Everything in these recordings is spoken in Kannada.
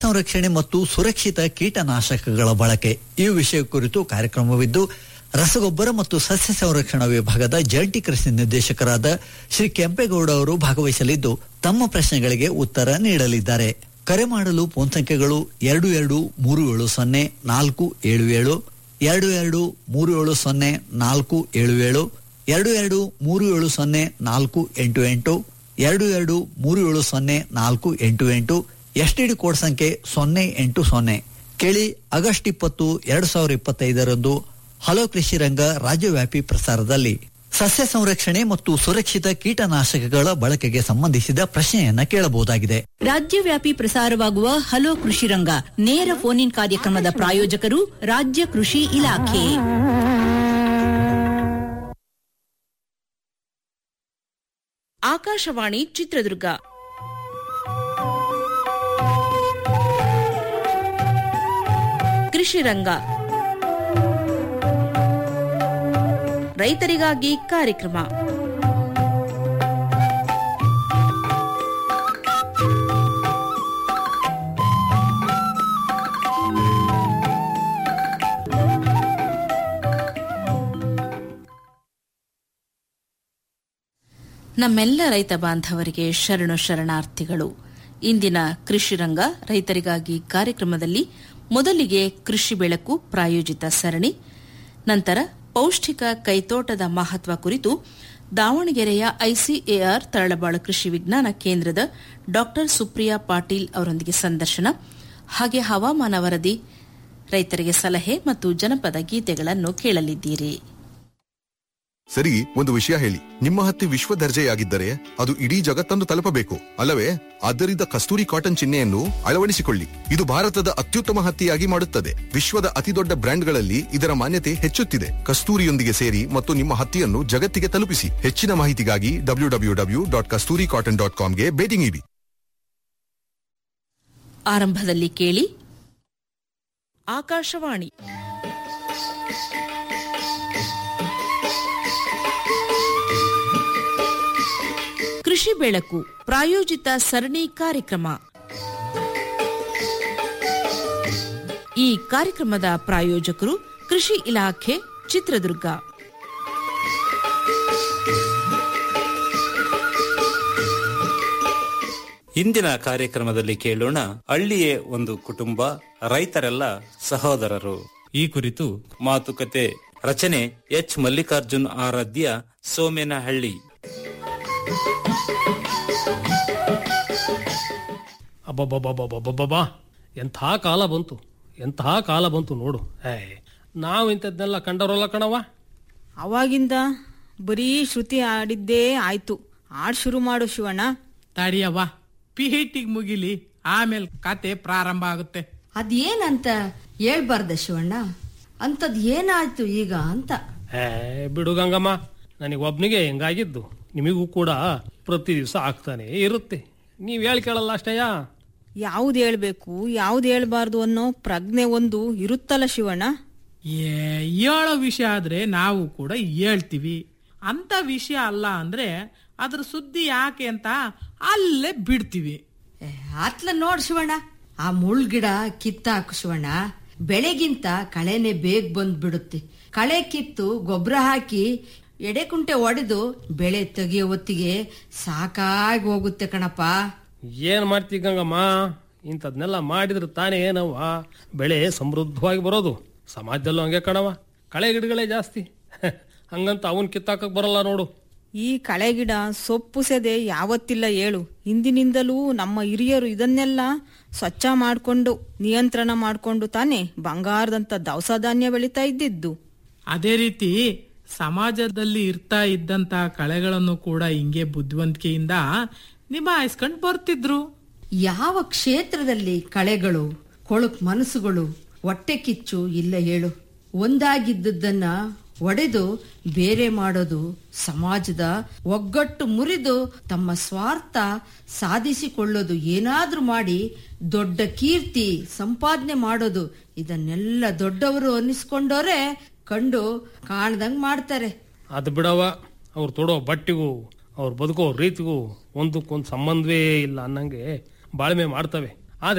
ಸಂರಕ್ಷಣೆ ಮತ್ತು ಸುರಕ್ಷಿತ ಕೀಟನಾಶಕಗಳ ಬಳಕೆ ಈ ವಿಷಯ ಕುರಿತು ಕಾರ್ಯಕ್ರಮವಿದ್ದು ರಸಗೊಬ್ಬರ ಮತ್ತು ಸಸ್ಯ ಸಂರಕ್ಷಣಾ ವಿಭಾಗದ ಜಂಟಿ ಕೃಷಿ ನಿರ್ದೇಶಕರಾದ ಶ್ರೀ ಕೆಂಪೇಗೌಡ ಅವರು ಭಾಗವಹಿಸಲಿದ್ದು ತಮ್ಮ ಪ್ರಶ್ನೆಗಳಿಗೆ ಉತ್ತರ ನೀಡಲಿದ್ದಾರೆ ಕರೆ ಮಾಡಲು ಫೋನ್ ಸಂಖ್ಯೆಗಳು ಎರಡು ಎರಡು ಮೂರು ಏಳು ಸೊನ್ನೆ ನಾಲ್ಕು ಏಳು ಏಳು ಎರಡು ಎರಡು ಮೂರು ಏಳು ಸೊನ್ನೆ ನಾಲ್ಕು ಏಳು ಏಳು ಎರಡು ಎರಡು ಮೂರು ಏಳು ಸೊನ್ನೆ ನಾಲ್ಕು ಎಂಟು ಎಂಟು ಎರಡು ಎರಡು ಮೂರು ಏಳು ಸೊನ್ನೆ ನಾಲ್ಕು ಎಂಟು ಎಂಟು ಎಸ್ಟಿಡಿ ಕೋಡ್ ಸಂಖ್ಯೆ ಸೊನ್ನೆ ಎಂಟು ಸೊನ್ನೆ ಕೇಳಿ ಆಗಸ್ಟ್ ಇಪ್ಪತ್ತು ಎರಡು ಸಾವಿರದ ಇಪ್ಪತ್ತೈದರಂದು ಹಲೋ ಕೃಷಿ ರಂಗ ರಾಜ್ಯವ್ಯಾಪಿ ಪ್ರಸಾರದಲ್ಲಿ ಸಸ್ಯ ಸಂರಕ್ಷಣೆ ಮತ್ತು ಸುರಕ್ಷಿತ ಕೀಟನಾಶಕಗಳ ಬಳಕೆಗೆ ಸಂಬಂಧಿಸಿದ ಪ್ರಶ್ನೆಯನ್ನ ಕೇಳಬಹುದಾಗಿದೆ ರಾಜ್ಯವ್ಯಾಪಿ ಪ್ರಸಾರವಾಗುವ ಹಲೋ ಕೃಷಿ ರಂಗ ನೇರ ಫೋನ್ ಇನ್ ಕಾರ್ಯಕ್ರಮದ ಪ್ರಾಯೋಜಕರು ರಾಜ್ಯ ಕೃಷಿ ಇಲಾಖೆ ಆಕಾಶವಾಣಿ ಚಿತ್ರದುರ್ಗ ಕೃಷಿ ರಂಗ ರೈತರಿಗಾಗಿ ಕಾರ್ಯಕ್ರಮ ನಮ್ಮೆಲ್ಲ ರೈತ ಬಾಂಧವರಿಗೆ ಶರಣು ಶರಣಾರ್ಥಿಗಳು ಇಂದಿನ ಕೃಷಿ ರಂಗ ರೈತರಿಗಾಗಿ ಕಾರ್ಯಕ್ರಮದಲ್ಲಿ ಮೊದಲಿಗೆ ಕೃಷಿ ಬೆಳಕು ಪ್ರಾಯೋಜಿತ ಸರಣಿ ನಂತರ ಪೌಷ್ಟಿಕ ಕೈತೋಟದ ಮಹತ್ವ ಕುರಿತು ದಾವಣಗೆರೆಯ ಐಸಿಎಆರ್ ತರಳಬಾಳು ಕೃಷಿ ವಿಜ್ಞಾನ ಕೇಂದ್ರದ ಡಾ ಸುಪ್ರಿಯಾ ಪಾಟೀಲ್ ಅವರೊಂದಿಗೆ ಸಂದರ್ಶನ ಹಾಗೆ ಹವಾಮಾನ ವರದಿ ರೈತರಿಗೆ ಸಲಹೆ ಮತ್ತು ಜನಪದ ಗೀತೆಗಳನ್ನು ಕೇಳಲಿದ್ದೀರಿ ಸರಿ ಒಂದು ವಿಷಯ ಹೇಳಿ ನಿಮ್ಮ ಹತ್ತಿ ವಿಶ್ವ ದರ್ಜೆಯಾಗಿದ್ದರೆ ಅದು ಇಡೀ ಜಗತ್ತನ್ನು ತಲುಪಬೇಕು ಅಲ್ಲವೇ ಆದ್ದರಿಂದ ಕಸ್ತೂರಿ ಕಾಟನ್ ಚಿಹ್ನೆಯನ್ನು ಅಳವಡಿಸಿಕೊಳ್ಳಿ ಇದು ಭಾರತದ ಅತ್ಯುತ್ತಮ ಹತ್ತಿಯಾಗಿ ಮಾಡುತ್ತದೆ ವಿಶ್ವದ ಅತಿದೊಡ್ಡ ಬ್ರ್ಯಾಂಡ್ಗಳಲ್ಲಿ ಇದರ ಮಾನ್ಯತೆ ಹೆಚ್ಚುತ್ತಿದೆ ಕಸ್ತೂರಿಯೊಂದಿಗೆ ಸೇರಿ ಮತ್ತು ನಿಮ್ಮ ಹತ್ತಿಯನ್ನು ಜಗತ್ತಿಗೆ ತಲುಪಿಸಿ ಹೆಚ್ಚಿನ ಮಾಹಿತಿಗಾಗಿ W W W dot Kasturi cotton dot ಕಾಮ್ಗೆ ಭೇಟಿ ನೀಡಿ ಆರಂಭದಲ್ಲಿ ಕೇಳಿ ಆಕಾಶವಾಣಿ ಕೃಷಿ ಬೆಳಕು ಪ್ರಾಯೋಜಿತ ಸರಣಿ ಕಾರ್ಯಕ್ರಮ ಈ ಕಾರ್ಯಕ್ರಮದ ಪ್ರಾಯೋಜಕರು ಕೃಷಿ ಇಲಾಖೆ ಚಿತ್ರದುರ್ಗ ಇಂದಿನ ಕಾರ್ಯಕ್ರಮದಲ್ಲಿ ಕೇಳೋಣ ಹಳ್ಳಿಯೇ ಒಂದು ಕುಟುಂಬ ರೈತರೆಲ್ಲ ಸಹೋದರರು ಈ ಕುರಿತು ಮಾತುಕತೆ ರಚನೆ ಎಚ್ ಮಲ್ಲಿಕಾರ್ಜುನ್ ಆರಾಧ್ಯ ಸೋಮೇನಹಳ್ಳಿ ಅಬ್ಬಬ್ಬಬ್ಬಬ್ಬಬ್ಬಬ್ಬಾ ಎಂಥ ಕಾಲ ಬಂತು ಎಂಥ ಕಾಲ ಬಂತು ನೋಡು ಏ ನಾವು ಇಂಥದ್ನೆಲ್ಲ ಕಂಡವರಲ್ಲ ಕಣವ ಅವಾಗಿಂದ ಬರೀ ಶ್ರುತಿ ಆಡಿದ್ದೇ ಆಯ್ತು ಆಡ್ ಶುರು ಮಾಡು ಶಿವಣ್ಣ ತಡಿಯವ್ವ ಪಿಹಿಟಿಗ್ ಮುಗಿಲಿ ಆಮೇಲೆ ಕತೆ ಪ್ರಾರಂಭ ಆಗುತ್ತೆ ಅದೇನಂತ ಹೇಳ್ಬಾರ್ದ ಶಿವಣ್ಣ ಅಂತದ್ ಏನಾಯ್ತು ಈಗ ಅಂತ ಏ ಬಿಡು ಗಂಗಮ್ಮ ನನಗೆ ಒಬ್ನಿಗೆ ಹೆಂಗಾಗಿದ್ದು ನಿಮಗೂ ಕೂಡ ಪ್ರತಿ ದಿವಸ ಆಗ್ತಾನೆ ಇರುತ್ತೆ ನೀವ್ ಹೇಳ್ ಕೇಳಲ್ಲ ಅಷ್ಟೇಯ ಯಾವ್ದು ಹೇಳ್ಬೇಕು ಯಾವ್ದು ಹೇಳ್ಬಾರ್ದು ಅನ್ನೋ ಪ್ರಜ್ಞೆ ಒಂದು ಇರುತ್ತಲ್ಲ ಶಿವಣ್ಣ ಏ ಹೇಳೋ ವಿಷಯ ಆದ್ರೆ ನಾವು ಕೂಡ ಹೇಳ್ತೀವಿ ಅಂತ ವಿಷಯ ಅಲ್ಲ ಅಂದ್ರೆ ಅದ್ರ ಸುದ್ದಿ ಯಾಕೆ ಅಂತ ಅಲ್ಲೇ ಬಿಡ್ತೀವಿ ಏ, ಅತ್ಲ ನೋಡ್ ಶಿವಣ್ಣ ಆ ಮುಳ್ಗಿಡ ಕಿತ್ತಾಕು ಶಿವಣ್ಣ ಬೆಳೆಗಿಂತ ಕಳೆನೆ ಬೇಗ ಬಂದ್ ಬಿಡುತ್ತೆ ಕಳೆ ಕಿತ್ತು ಗೊಬ್ಬರ ಹಾಕಿ ಎಡೆಕುಂಟೆ ಒಡೆದು ಬೆಳೆ ತೆಗಿಯೋ ಹೊತ್ತಿಗೆ ಸಾಕಾಗಿ ಹೋಗುತ್ತೆ ಕಣಪ್ಪ ಏನ್ ಮಾಡ್ತಿ ಗಂಗಮ್ಮ ಇಂಥದ್ನೆಲ್ಲ ಮಾಡಿದ್ರೆ ತಾನೇ ಏನವ್ವ ಬೆಳೆ ಸಮೃದ್ಧವಾಗಿ ಬರೋದು ಸಮಾಜದಲ್ಲೂ ಹಂಗೆ ಕಣವ ಕಳೆ ಗಿಡಗಳೇ ಜಾಸ್ತಿ ಹಂಗಂತ ಅವನ್ ಕಿತ್ತಾಕಕ್ ಬರಲ್ಲ ನೋಡು ಈ ಕಳೆ ಗಿಡ ಸೊಪ್ಪು ಸೆದೆ ಯಾವತ್ತಿಲ್ಲ ಹೇಳು ಹಿಂದಿನಿಂದಲೂ ನಮ್ಮ ಹಿರಿಯರು ಇದನ್ನೆಲ್ಲ ಸ್ವಚ್ಛ ಮಾಡ್ಕೊಂಡು ನಿಯಂತ್ರಣ ಮಾಡ್ಕೊಂಡು ತಾನೇ ಬಂಗಾರದಂತ ದವಸ ಧಾನ್ಯ ಬೆಳೀತಾ ಇದ್ದಿದ್ದು ಅದೇ ರೀತಿ ಸಮಾಜದಲ್ಲಿ ಇರ್ತಾ ಇದ್ದಂತ ಕಳೆಗಳನ್ನು ಕೂಡ ಹಿಂಗೆ ಬುದ್ಧಿವಂತಿಕೆಯಿಂದ ನಿಭಾಯಿಸ್ಕೊಂಡ್ ಬರ್ತಿದ್ರು ಯಾವ ಕ್ಷೇತ್ರದಲ್ಲಿ ಕಳೆಗಳು ಕೊಳಕ್ ಮನಸ್ಸುಗಳು ಹೊಟ್ಟೆ ಕಿಚ್ಚು ಇಲ್ಲ ಹೇಳು ಒಂದಾಗಿದ್ದದ್ದನ್ನ ಒಡೆದು ಬೇರೆ ಮಾಡೋದು ಸಮಾಜದ ಒಗ್ಗಟ್ಟು ಮುರಿದು ತಮ್ಮ ಸ್ವಾರ್ಥ ಸಾಧಿಸಿಕೊಳ್ಳೋದು ಏನಾದ್ರೂ ಮಾಡಿ ದೊಡ್ಡ ಕೀರ್ತಿ ಸಂಪಾದನೆ ಮಾಡೋದು ಇದನ್ನೆಲ್ಲ ದೊಡ್ಡವರು ಅನ್ನಿಸ್ಕೊಂಡೋರೆ ಕಂಡು ಕಾಣ್ದಂಗ್ ಮಾಡ್ತಾರೆ ಅದು ಬಿಡವ ಅವ್ರು ತೊಡೋ ಬಟ್ಟೆಗೂ ಅವ್ರು ಬದುಕೋ ರೀತಿಗೂ ಒಂದಕ್ಕೊಂದು ಸಂಬಂಧವೇ ಇಲ್ಲ ಅನ್ನಂಗೆ ಬಾಳ್ಮೆ ಮಾಡ್ತವೆ ಆದ್ರೆ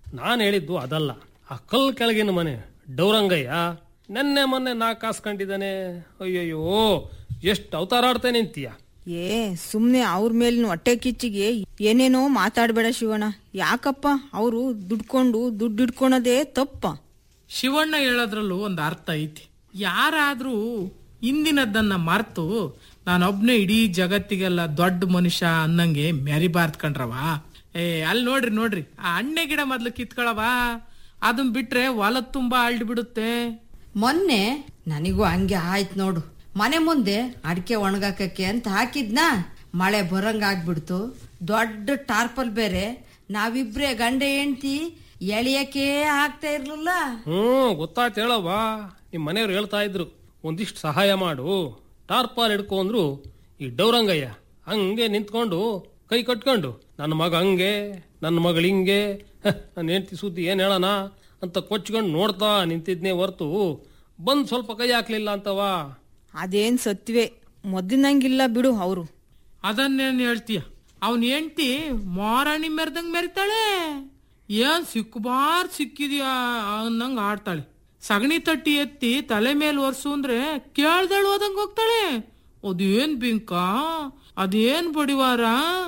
ನಾನು ಹೇಳಿದ್ದು ಅದಲ್ಲ ಆ ಕಲ್ ಕೆಳಗಿನ ಮನೆ ಡೌರಂಗಯ್ಯ ನೆನ್ನೆ ಮೊನ್ನೆ ನಾ ಕಾಸ್ಕೊಂಡಿದ್ದಾನೆ ಅಯ್ಯಯ್ಯೋ ಎಷ್ಟು ಅವತಾರ ಆಡ್ತಾ ನಿಂತೀಯ ಏ ಸುಮ್ನೆ ಅವ್ರ ಮೇಲಿನ ಹೊಟ್ಟೆ ಕಿಚ್ಚಿಗೆ ಏನೇನೋ ಮಾತಾಡ್ಬೇಡ ಶಿವಣ್ಣ ಯಾಕಪ್ಪ ಅವರು ದುಡ್ಕೊಂಡು ದುಡ್ಡು ಇಡ್ಕೊಳೋದೇ ತಪ್ಪ ಶಿವಣ್ಣ ಹೇಳೋದ್ರಲ್ಲೂ ಒಂದು ಅರ್ಥ ಐತಿ ಯಾರಾದ್ರೂ ಹಿಂದಿನದ್ದನ್ನ ಮರ್ತು ನಾನೊಬ್ನೇ ಇಡೀ ಜಗತ್ತಿಗೆಲ್ಲ ದೊಡ್ಡ ಮನುಷ್ಯ ಅನ್ನಂಗೆ ಮೆರಿಬಾರ್ದ್ ಕಣ್ರವ ಏ ಅಲ್ಲಿ ನೋಡ್ರಿ ನೋಡ್ರಿ ಆ ಅಣ್ಣೆ ಗಿಡ ಮೊದ್ಲು ಕಿತ್ಕೊಳವ ಅದನ್ ಬಿಟ್ರೆ ಹೊಲದ್ ತುಂಬಾ ಅಳ್ಡ್ ಬಿಡುತ್ತೆ ಮೊನ್ನೆ ನನಗೂ ಹಂಗೆ ಆಯ್ತು ನೋಡು ಮನೆ ಮುಂದೆ ಅಡಿಕೆ ಒಣಗಾಕಕ್ಕೆ ಅಂತ ಹಾಕಿದ್ನ ಮಳೆ ಬರಂಗ ಆಗ್ಬಿಡ್ತು ದೊಡ್ಡ ಟಾರ್ಪಲ್ ಬೇರೆ ನಾವಿಬ್ರೇ ಗಂಡ ಹೆಂಡ್ತಿ ಎಳಿಯಕ್ಕೆ ಆಗ್ತಾ ಇರ್ಲಿಲ್ಲ ಹ್ಮ್ ಗೊತ್ತಾಯ್ತು ಹೇಳವ್ವ ನಿಮ್ ಮನೆಯವ್ರು ಹೇಳ್ತಾ ಇದ್ರು ಒಂದಿಷ್ಟು ಸಹಾಯ ಮಾಡು ಟಾರ್ಪಾಲ್ ಹಿಡ್ಕೊಂಡ್ರು ಈ ಡೌರಂಗಯ್ಯ ಹಂಗೆ ನಿಂತ್ಕೊಂಡು ಕೈ ಕಟ್ಕೊಂಡು ನನ್ನ ಮಗ ಹಂಗೆ ನನ್ನ ಮಗಳು ಹಿಂಗೆ ಹ, ನನ್ನ ಹೆಂಡತಿ ಸುದ್ದಿ ಏನ್ ಹೇಳೋಣ ಅಂತ ಕೊಚ್ಕೊಂಡು ನೋಡ್ತಾ ನಿಂತಿದ್ನೇ ಹೊರ್ತು ಬಂದ್ ಸ್ವಲ್ಪ ಕೈ ಹಾಕ್ಲಿಲ್ಲ ಅಂತವಾ ಅದೇನ್ ಸತ್ವೇ ಮೊದ್ಲಿನಂಗಿಲ್ಲ ಬಿಡು ಅವರು ಅದನ್ನೇನ್ ಹೇಳ್ತೀಯ ಅವನ್ ಹೆಂಡ್ತಿ ಮಾರಾಣಿ ಮೆರ್ದಂಗ್ ಮೆರಿತಾಳೆ ಏನ್ ಸಿಕ್ಕಬಾರ್ ಸಿಕ್ಕಿದ್ಯಾ ಅನ್ನಂಗ್ ಆಡ್ತಾಳೆ ಸಗಣಿ ತಟ್ಟಿ ಎತ್ತಿ ತಲೆ ಮೇಲೆ ಒರ್ಸು ಅಂದ್ರೆ ಕೇಳ್ದಳು ಹೋದಂಗ್ ಹೋಗ್ತಾಳೆ ಅದೇನ್ ಬಿಂಕ ಅದೇನ್ ಬಡಿವಾರ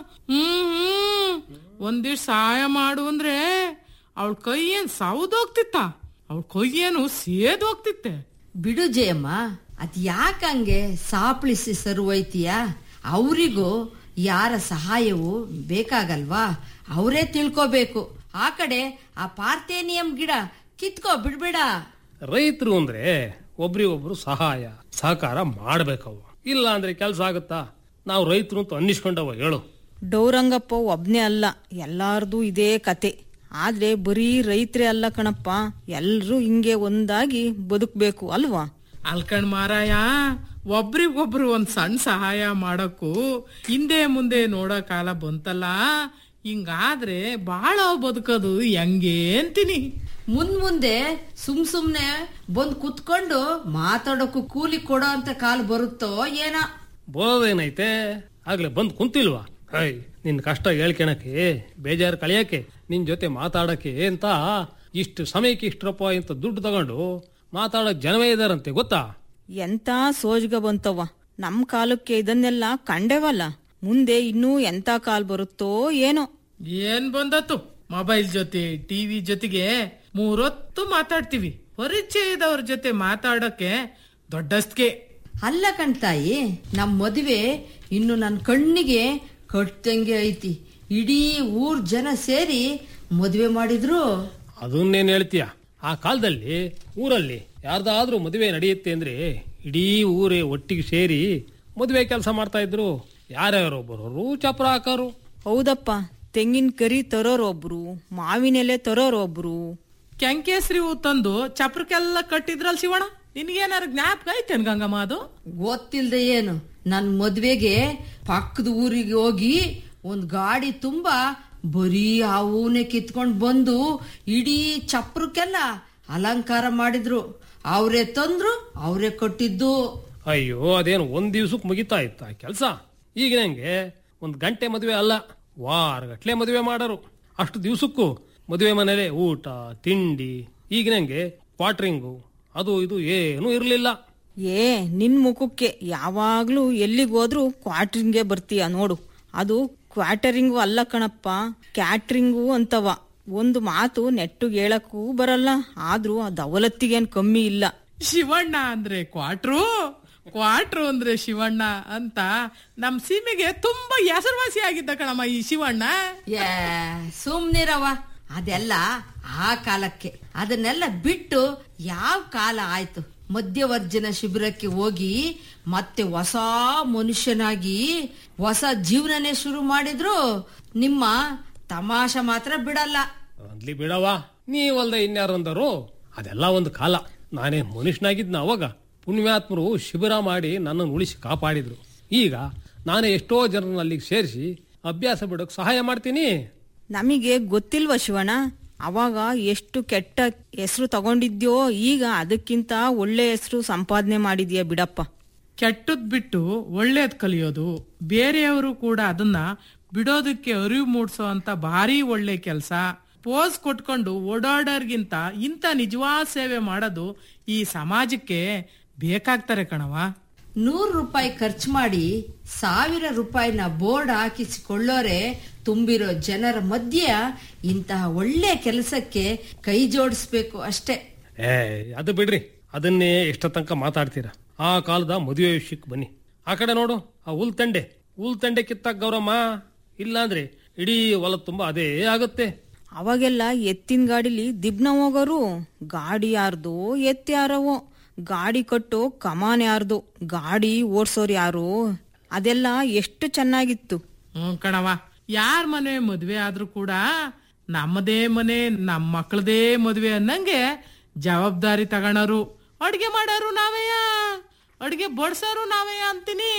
ಹ್ಮ್ ಹ್ಮ್ ಒಂದಿಷ್ಟು ಸಹಾಯ ಮಾಡು ಅಂದ್ರೆ ಅವಳ ಕೈ ಏನ್ ಸೌದೋಗ್ತಿತ್ತ ಅವಳ ಕೈ ಏನು ಸೇದೋಗ್ತಿತ್ತೆ ಬಿಡು ಜಯಮ್ಮ ಅದ್ ಯಾಕಂಗೆ ಸಾಪ್ಳಿಸಿ ಸರುವೈತೀಯ ಅವರಿಗೂ ಯಾರ ಸಹಾಯವು ಬೇಕಾಗಲ್ವಾ ಅವರೇ ತಿಳ್ಕೋಬೇಕು ಆ ಕಡೆ ಆ ಪಾರ್ಥೇನಿಯಂ ಗಿಡ ಕಿತ್ಕೋ ಬಿಡ್ಬೇಡ ರೈತರು ಅಂದ್ರೆ ಒಬ್ರಿಗೊಬ್ರು ಸಹಾಯ ಸಹಕಾರ ಮಾಡ್ಬೇಕವ್ವ ಇಲ್ಲ ಅಂದ್ರೆ ಕೆಲ್ಸ ಆಗುತ್ತಾ ನಾವು ರೈತರು ಅಂತ ಅನ್ನಿಸ್ಕೊಂಡವ ಹೇಳು ಡೌರಂಗಪ್ಪ ಒಬ್ನೇ ಅಲ್ಲ ಎಲ್ಲಾರ್ದು ಇದೇ ಕತೆ ಆದ್ರೆ ಬರೀ ರೈತರೇ ಅಲ್ಲ ಕಣಪ್ಪ ಎಲ್ರೂ ಹಿಂಗೆ ಒಂದಾಗಿ ಬದುಕ್ಬೇಕು ಅಲ್ವಾ ಅಲ್ಕಣ್ ಮಾರಾಯ ಒಬ್ರಿಗೊಬ್ರು ಒಂದ್ ಸಣ್ಣ ಸಹಾಯ ಮಾಡಕ್ಕೂ ಹಿಂದೆ ಮುಂದೆ ನೋಡೋ ಕಾಲ ಬಂತಲ್ಲ ಹಿಂಗಾದ್ರೆ ಬಾಳ ಬದುಕೋದು ಹೆಂಗೆ ಅಂತೀನಿ ಮುಂದ್ ಮುಂದೆ ಸುಮ್ ಸುಮ್ನೆ ಬಂದ್ ಕುತ್ಕೊಂಡು ಮಾತಾಡೋಕು ಕೂಲಿ ಕೊಡೋ ಅಂತ ಕಾಲ್ ಬರುತ್ತೋ ಏನೋ ಬೋದೇನೈತೆ ಆಗ್ಲೇ ಬಂದ್ ಕುಂತಿಲ್ವಾ ಹೈ ನಿನ್ ಕಷ್ಟ ಹೇಳ್ಕೊಳಕ್ಕೆ ಬೇಜಾರು ಕಳಿಯಕ್ಕೆ ನಿನ್ ಜೊತೆ ಮಾತಾಡಕ್ಕೆ ಅಂತ ಇಷ್ಟು ಸಮಯಕ್ಕೆ ಇಷ್ಟು ರೂಪಾಯಿ ಅಂತ ದುಡ್ಡು ತಗೊಂಡು ಮಾತಾಡಕ್ ಜನವೇ ಇದಾರಂತೆ ಗೊತ್ತಾ ಎಂತ ಸೋಜ್ಗ ಬಂತವ ನಮ್ ಕಾಲಕ್ಕೆ ಇದನ್ನೆಲ್ಲ ಕಂಡೆವಲ್ಲ ಮುಂದೆ ಇನ್ನೂ ಎಂತ ಕಾಲ್ ಬರುತ್ತೋ ಏನೋ ಏನ್ ಬಂದತ್ತು ಮೊಬೈಲ್ ಜೊತೆ ಟಿವಿ ಜೊತೆಗೆ ಮೂರೊತ್ತು ಮಾತಾಡ್ತೀವಿ ಪರಿಚಯದವ್ರ ಜೊತೆ ಮಾತಾಡಕ್ಕೆ ದೊಡ್ಡಸ್ಗೆ ಅಲ್ಲ ಕಣ್ತಾಯಿ ನಮ್ ಮದುವೆ ಇನ್ನು ನನ್ ಕಣ್ಣಿಗೆ ಕಟ್ಟಂಗೆ ಐತಿ ಇಡೀ ಊರ್ ಜನ ಸೇರಿ ಮದುವೆ ಮಾಡಿದ್ರು ಅದನ್ನೇನ್ ಹೇಳ್ತೀಯ ಆ ಕಾಲದಲ್ಲಿ ಊರಲ್ಲಿ ಯಾರ್ದಾದ್ರೂ ಮದುವೆ ನಡೆಯುತ್ತೆ ಅಂದ್ರೆ ಇಡೀ ಊರೇ ಒಟ್ಟಿಗೆ ಸೇರಿ ಮದುವೆ ಕೆಲಸ ಮಾಡ್ತಾ ಇದ್ರು ಯಾರ್ಯಾರೋ ಬರೋರು ಚಪ್ರ ಹಾಕೋರು ಹೌದಪ್ಪ ತೆಂಗಿನ ಕರಿ ತರೋರ್ ಒಬ್ರು ಮಾವಿನ ಎಲೆ ತರೋರ್ ಒಬ್ರು ಕೆಂಕೇಶ್ರಿ ಹೂ ತಂದು ಚಪ್ರಕ್ಕೆಲ್ಲ ಕಟ್ಟಿದ್ರಲ್ ಶಿವಣ್ಣ ನಿನ್ಗೇನಾರು ಜ್ಞಾಪಕ ಐತೇನ್ ಗಂಗಮ್ಮ ಅದು ಗೊತ್ತಿಲ್ದೆ ಏನು ನನ್ ಮದ್ವೆಗೆ ಪಕ್ಕದ ಊರಿಗೆ ಹೋಗಿ ಒಂದ್ ಗಾಡಿ ತುಂಬಾ ಬರೀ ಆ ಹೂನೆ ಕಿತ್ಕೊಂಡ್ ಬಂದು ಇಡೀ ಚಪ್ರಕ್ಕೆಲ್ಲ ಅಲಂಕಾರ ಮಾಡಿದ್ರು ಅವ್ರೇ ತಂದ್ರು ಅವ್ರೇ ಕೊಟ್ಟಿದ್ದು ಅಯ್ಯೋ ಅದೇನು ಒಂದ್ ದಿವ್ಸಕ್ಕೆ ಮುಗಿತಾ ಇತ್ತ ಕೆಲಸ ಈಗ ನಂಗೆ ಒಂದ್ ಗಂಟೆ ಮದುವೆ ಅಲ್ಲ ವಾರಗಟ್ಲೆ ಮದುವೆ ಮಾಡರು ಅಷ್ಟು ದಿವ್ಸಕ್ಕೂ ಮದುವೆ ಮನೇಲೆ ಊಟ ತಿಂಡಿ ಈಗ ನಂಗೆ ಕ್ವಾಟ್ರಿಂಗು ಅದು ಇದು ಏನೂ ಇರ್ಲಿಲ್ಲ ಏ ನಿನ್ ಮುಖಕ್ಕೆ ಯಾವಾಗ್ಲೂ ಎಲ್ಲಿಗೋದ್ರೂ ಕ್ವಾಟ್ರಿಂಗ್ಗೆ ಬರ್ತೀಯ ನೋಡು ಅದು ಕ್ವಾಟರಿಂಗು ಅಲ್ಲ ಕಣಪ್ಪ ಕ್ಯಾಟ್ರಿಂಗು ಅಂತವ ಒಂದು ಮಾತು ನೆಟ್ಟುಗ್ ಹೇಳಕ್ಕೂ ಬರಲ್ಲ ಆದ್ರೂ ಆ ದವಲತ್ತಿಗೇನ್ ಕಮ್ಮಿ ಇಲ್ಲ ಶಿವಣ್ಣ ಅಂದ್ರೆ ಕ್ವಾಟ್ರು ಕ್ವಾಟ್ರು ಅಂದ್ರೆ ಶಿವಣ್ಣ ಅಂತ ನಮ್ ಸೀಮೆಗೆ ತುಂಬಾ ಹೆಸರುವಾಸಿ ಆಗಿದ್ದ ಕಣಮ್ಮ ಈ ಶಿವಣ್ಣ ಏ ಸುಮ್ನಿರವ ಅದೆಲ್ಲ ಆ ಕಾಲಕ್ಕೆ ಅದನ್ನೆಲ್ಲ ಬಿಟ್ಟು ಯಾವ ಕಾಲ ಆಯ್ತು ಮಧ್ಯವರ್ಜನ ಶಿಬಿರಕ್ಕೆ ಹೋಗಿ ಮತ್ತೆ ಹೊಸ ಮನುಷ್ಯನಾಗಿ ಹೊಸ ಜೀವನನೇ ಶುರು ಮಾಡಿದ್ರು ನಿಮ್ಮ ತಮಾಷ ಮಾತ್ರ ಬಿಡಲ್ಲ ಅನ್ಲಿ ಬಿಡವ ನೀವಲ್ದ ಇನ್ಯಾರಂದರು ಅದೆಲ್ಲ ಒಂದು ಕಾಲ ನಾನೇ ಮನುಷ್ಯನಾಗಿದ್ನ ಅವಾಗ ಪುಣ್ಯಾತ್ಮರು ಶಿಬಿರ ಮಾಡಿ ನನ್ನನ್ನು ಉಳಿಸಿ ಕಾಪಾಡಿದ್ರು ಈಗ ನಾನೇ ಎಷ್ಟೋ ಜನರನ್ನ ಅಲ್ಲಿಗೆ ಸೇರಿಸಿ ಅಭ್ಯಾಸ ಬಿಡೋಕ್ ಸಹಾಯ ಮಾಡ್ತೀನಿ ನಮಗೆ ಗೊತ್ತಿಲ್ವ ಶಿವಣ್ಣ ಅವಾಗ ಎಷ್ಟು ಕೆಟ್ಟ ಹೆಸರು ತಗೊಂಡಿದ್ಯೋ ಈಗ ಅದಕ್ಕಿಂತ ಒಳ್ಳೆ ಹೆಸರು ಸಂಪಾದನೆ ಮಾಡಿದ್ಯಾ ಬಿಡಪ್ಪ ಕೆಟ್ಟದ್ ಬಿಟ್ಟು ಒಳ್ಳೇದ್ ಕಲಿಯೋದು ಬೇರೆಯವರು ಕೂಡ ಅದನ್ನ ಬಿಡೋದಕ್ಕೆ ಅರಿವು ಮೂಡಿಸೋ ಅಂತ ಭಾರಿ ಒಳ್ಳೆ ಕೆಲಸ ಪೋಸ್ ಕೊಟ್ಕೊಂಡು ಓಡಾಡೋರ್ಗಿಂತ ಇಂಥ ನಿಜವಾದ ಸೇವೆ ಮಾಡೋದು ಈ ಸಮಾಜಕ್ಕೆ ಬೇಕಾಗ್ತಾರೆ ಕಣವ ನೂರು ರೂಪಾಯಿ ಖರ್ಚು ಮಾಡಿ ಸಾವಿರ ರೂಪಾಯಿನ ಬೋರ್ಡ್ ಹಾಕಿಸಿಕೊಳ್ಳೋರೆ ತುಂಬಿರೋ ಜನರ ಮಧ್ಯ ಇಂತಹ ಒಳ್ಳೆ ಕೆಲಸಕ್ಕೆ ಕೈ ಜೋಡಿಸ್ಬೇಕು ಅಷ್ಟೇ ಏ ಅದು ಬಿಡ್ರಿ ಅದನ್ನೇ ಎಷ್ಟ ತನಕ ಮಾತಾಡ್ತೀರಾ ಆ ಕಾಲದ ಮದುವೆ ವಿಷಯಕ್ಕೆ ಬನ್ನಿ ಆ ಕಡೆ ನೋಡು ಆ ಹುಲ್ ತಂಡೆ ಹುಲ್ ತಂಡೆ ಕಿತ್ತಾಕ ಗೌರಮ್ಮ ಇಲ್ಲಾಂದ್ರೆ ಇಡೀ ಹೊಲ ತುಂಬಾ ಅದೇ ಆಗುತ್ತೆ ಅವಾಗೆಲ್ಲ ಎತ್ತಿನ ಗಾಡಿಲಿ ದಿಬ್ನ ಹೋಗೋರು ಗಾಡಿ ಯಾರ್ದು ಎತ್ತಿ ಯಾರವೋ ಗಾಡಿ ಕಟ್ಟೋ ಕಮಾನ್ ಯಾರ್ದು ಗಾಡಿ ಓಡ್ಸೋರ್ ಯಾರು ಅದೆಲ್ಲ ಎಷ್ಟು ಚೆನ್ನಾಗಿತ್ತು ಹ್ಮ್ ಕಣವ ಯಾರ ಮನೆ ಮದ್ವೆ ಆದ್ರೂ ಕೂಡ ನಮ್ಮದೇ ಮನೆ ನಮ್ಮ ಮಕ್ಕಳದೇ ಮದ್ವೆ ಅನ್ನಂಗೆ ಜವಾಬ್ದಾರಿ ತಗೊಳೋರು ಅಡ್ಗೆ ಮಾಡೋರು ನಾವೇಯ ಅಡ್ಗೆ ಬಡ್ಸೋರು ನಾವೇಯ ಅಂತೀನಿ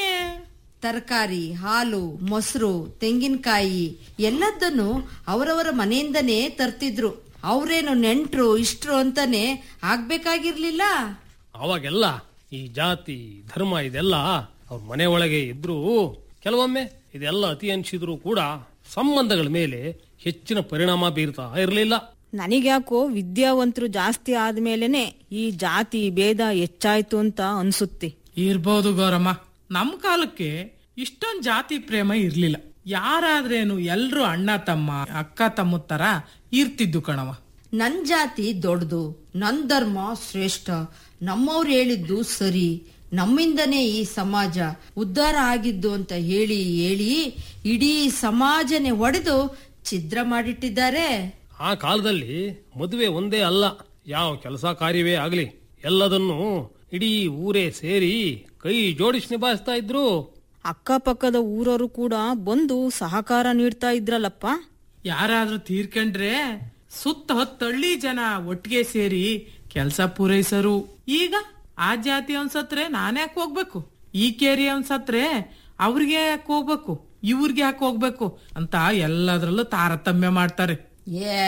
ತರಕಾರಿ ಹಾಲು ಮೊಸರು ತೆಂಗಿನಕಾಯಿ ಎಲ್ಲದನ್ನು ಅವರವರ ಮನೆಯಿಂದನೇ ತರ್ತಿದ್ರು ಅವ್ರೇನು ನೆಂಟ್ರು ಇಷ್ಟ್ರು ಅಂತಾನೆ ಆಗ್ಬೇಕಾಗಿರ್ಲಿಲ್ಲ ಅವಾಗೆಲ್ಲ ಈ ಜಾತಿ ಧರ್ಮ ಇದೆಲ್ಲ ಅವ್ರ ಮನೆ ಒಳಗೆ ಇದ್ರು ಕೆಲವೊಮ್ಮೆ ಇದೆಲ್ಲ ಅತಿ ಅನ್ಸಿದ್ರು ಕೂಡ ಸಂಬಂಧಗಳ ಮೇಲೆ ಹೆಚ್ಚಿನ ಪರಿಣಾಮ ಬೀರ್ತಾ ಇರಲಿಲ್ಲ ನನಗ್ಯಾಕೋ ವಿದ್ಯಾವಂತರು ಜಾಸ್ತಿ ಆದ್ಮೇಲೆನೆ ಈ ಜಾತಿ ಭೇದ ಹೆಚ್ಚಾಯ್ತು ಅಂತ ಅನ್ಸುತ್ತೆ ಇರ್ಬೋದು ಗೌರಮ್ಮ ನಮ್ ಕಾಲಕ್ಕೆ ಇಷ್ಟೊಂದ್ ಜಾತಿ ಪ್ರೇಮ ಇರ್ಲಿಲ್ಲ ಯಾರಾದ್ರೇನು ಎಲ್ರು ಅಣ್ಣ ತಮ್ಮ ಅಕ್ಕ ತಮ್ಮ ತರ ಇರ್ತಿದ್ದು ಕಣವ ನನ್ ಜಾತಿ ದೊಡ್ಡದು ನನ್ ಧರ್ಮ ಶ್ರೇಷ್ಠ ನಮ್ಮವ್ರು ಹೇಳಿದ್ದು ಸರಿ ನಮ್ಮಿಂದನೇ ಈ ಸಮಾಜ ಉದ್ಧಾರ ಆಗಿದ್ದು ಅಂತ ಹೇಳಿ ಹೇಳಿ ಇಡೀ ಸಮಾಜನೆ ಒಡೆದು ಛಿದ್ರ ಮಾಡಿಟ್ಟಿದ್ದಾರೆ ಆ ಕಾಲದಲ್ಲಿ ಮದುವೆ ಒಂದೇ ಅಲ್ಲ ಯಾವ ಕೆಲಸ ಕಾರ್ಯವೇ ಆಗ್ಲಿ ಎಲ್ಲದನ್ನು ಇಡೀ ಊರೇ ಸೇರಿ ಕೈ ಜೋಡಿಸಿ ನಿಭಾಯಿಸ್ತಾ ಇದ್ರು ಅಕ್ಕಪಕ್ಕದ ಊರವರು ಕೂಡ ಬಂದು ಸಹಕಾರ ನೀಡ್ತಾ ಇದ್ರಲ್ಲಪ್ಪ ಯಾರಾದ್ರೂ ತೀರ್ಕೊಂಡ್ರೆ ಸುತ್ತ ಹತ್ತಳ್ಳಿ ಜನ ಒಟ್ಟಿಗೆ ಸೇರಿ ಕೆಲ್ಸ ಪೂರೈಸರು ಈಗ ಆ ಜಾತಿ ಅನ್ಸತ್ರೆ ನಾನ್ಯಾಕೆ ಹೋಗ್ಬೇಕು ಈ ಕೇರಿ ಅನ್ಸತ್ರೆ ಅವ್ರಿಗೆ ಯಾಕೆ ಹೋಗ್ಬೇಕು ಇವ್ರಿಗೆ ಯಾಕೆ ಹೋಗ್ಬೇಕು ಅಂತ ಎಲ್ಲದ್ರಲ್ಲೂ ತಾರತಮ್ಯ ಮಾಡ್ತಾರೆ ಏ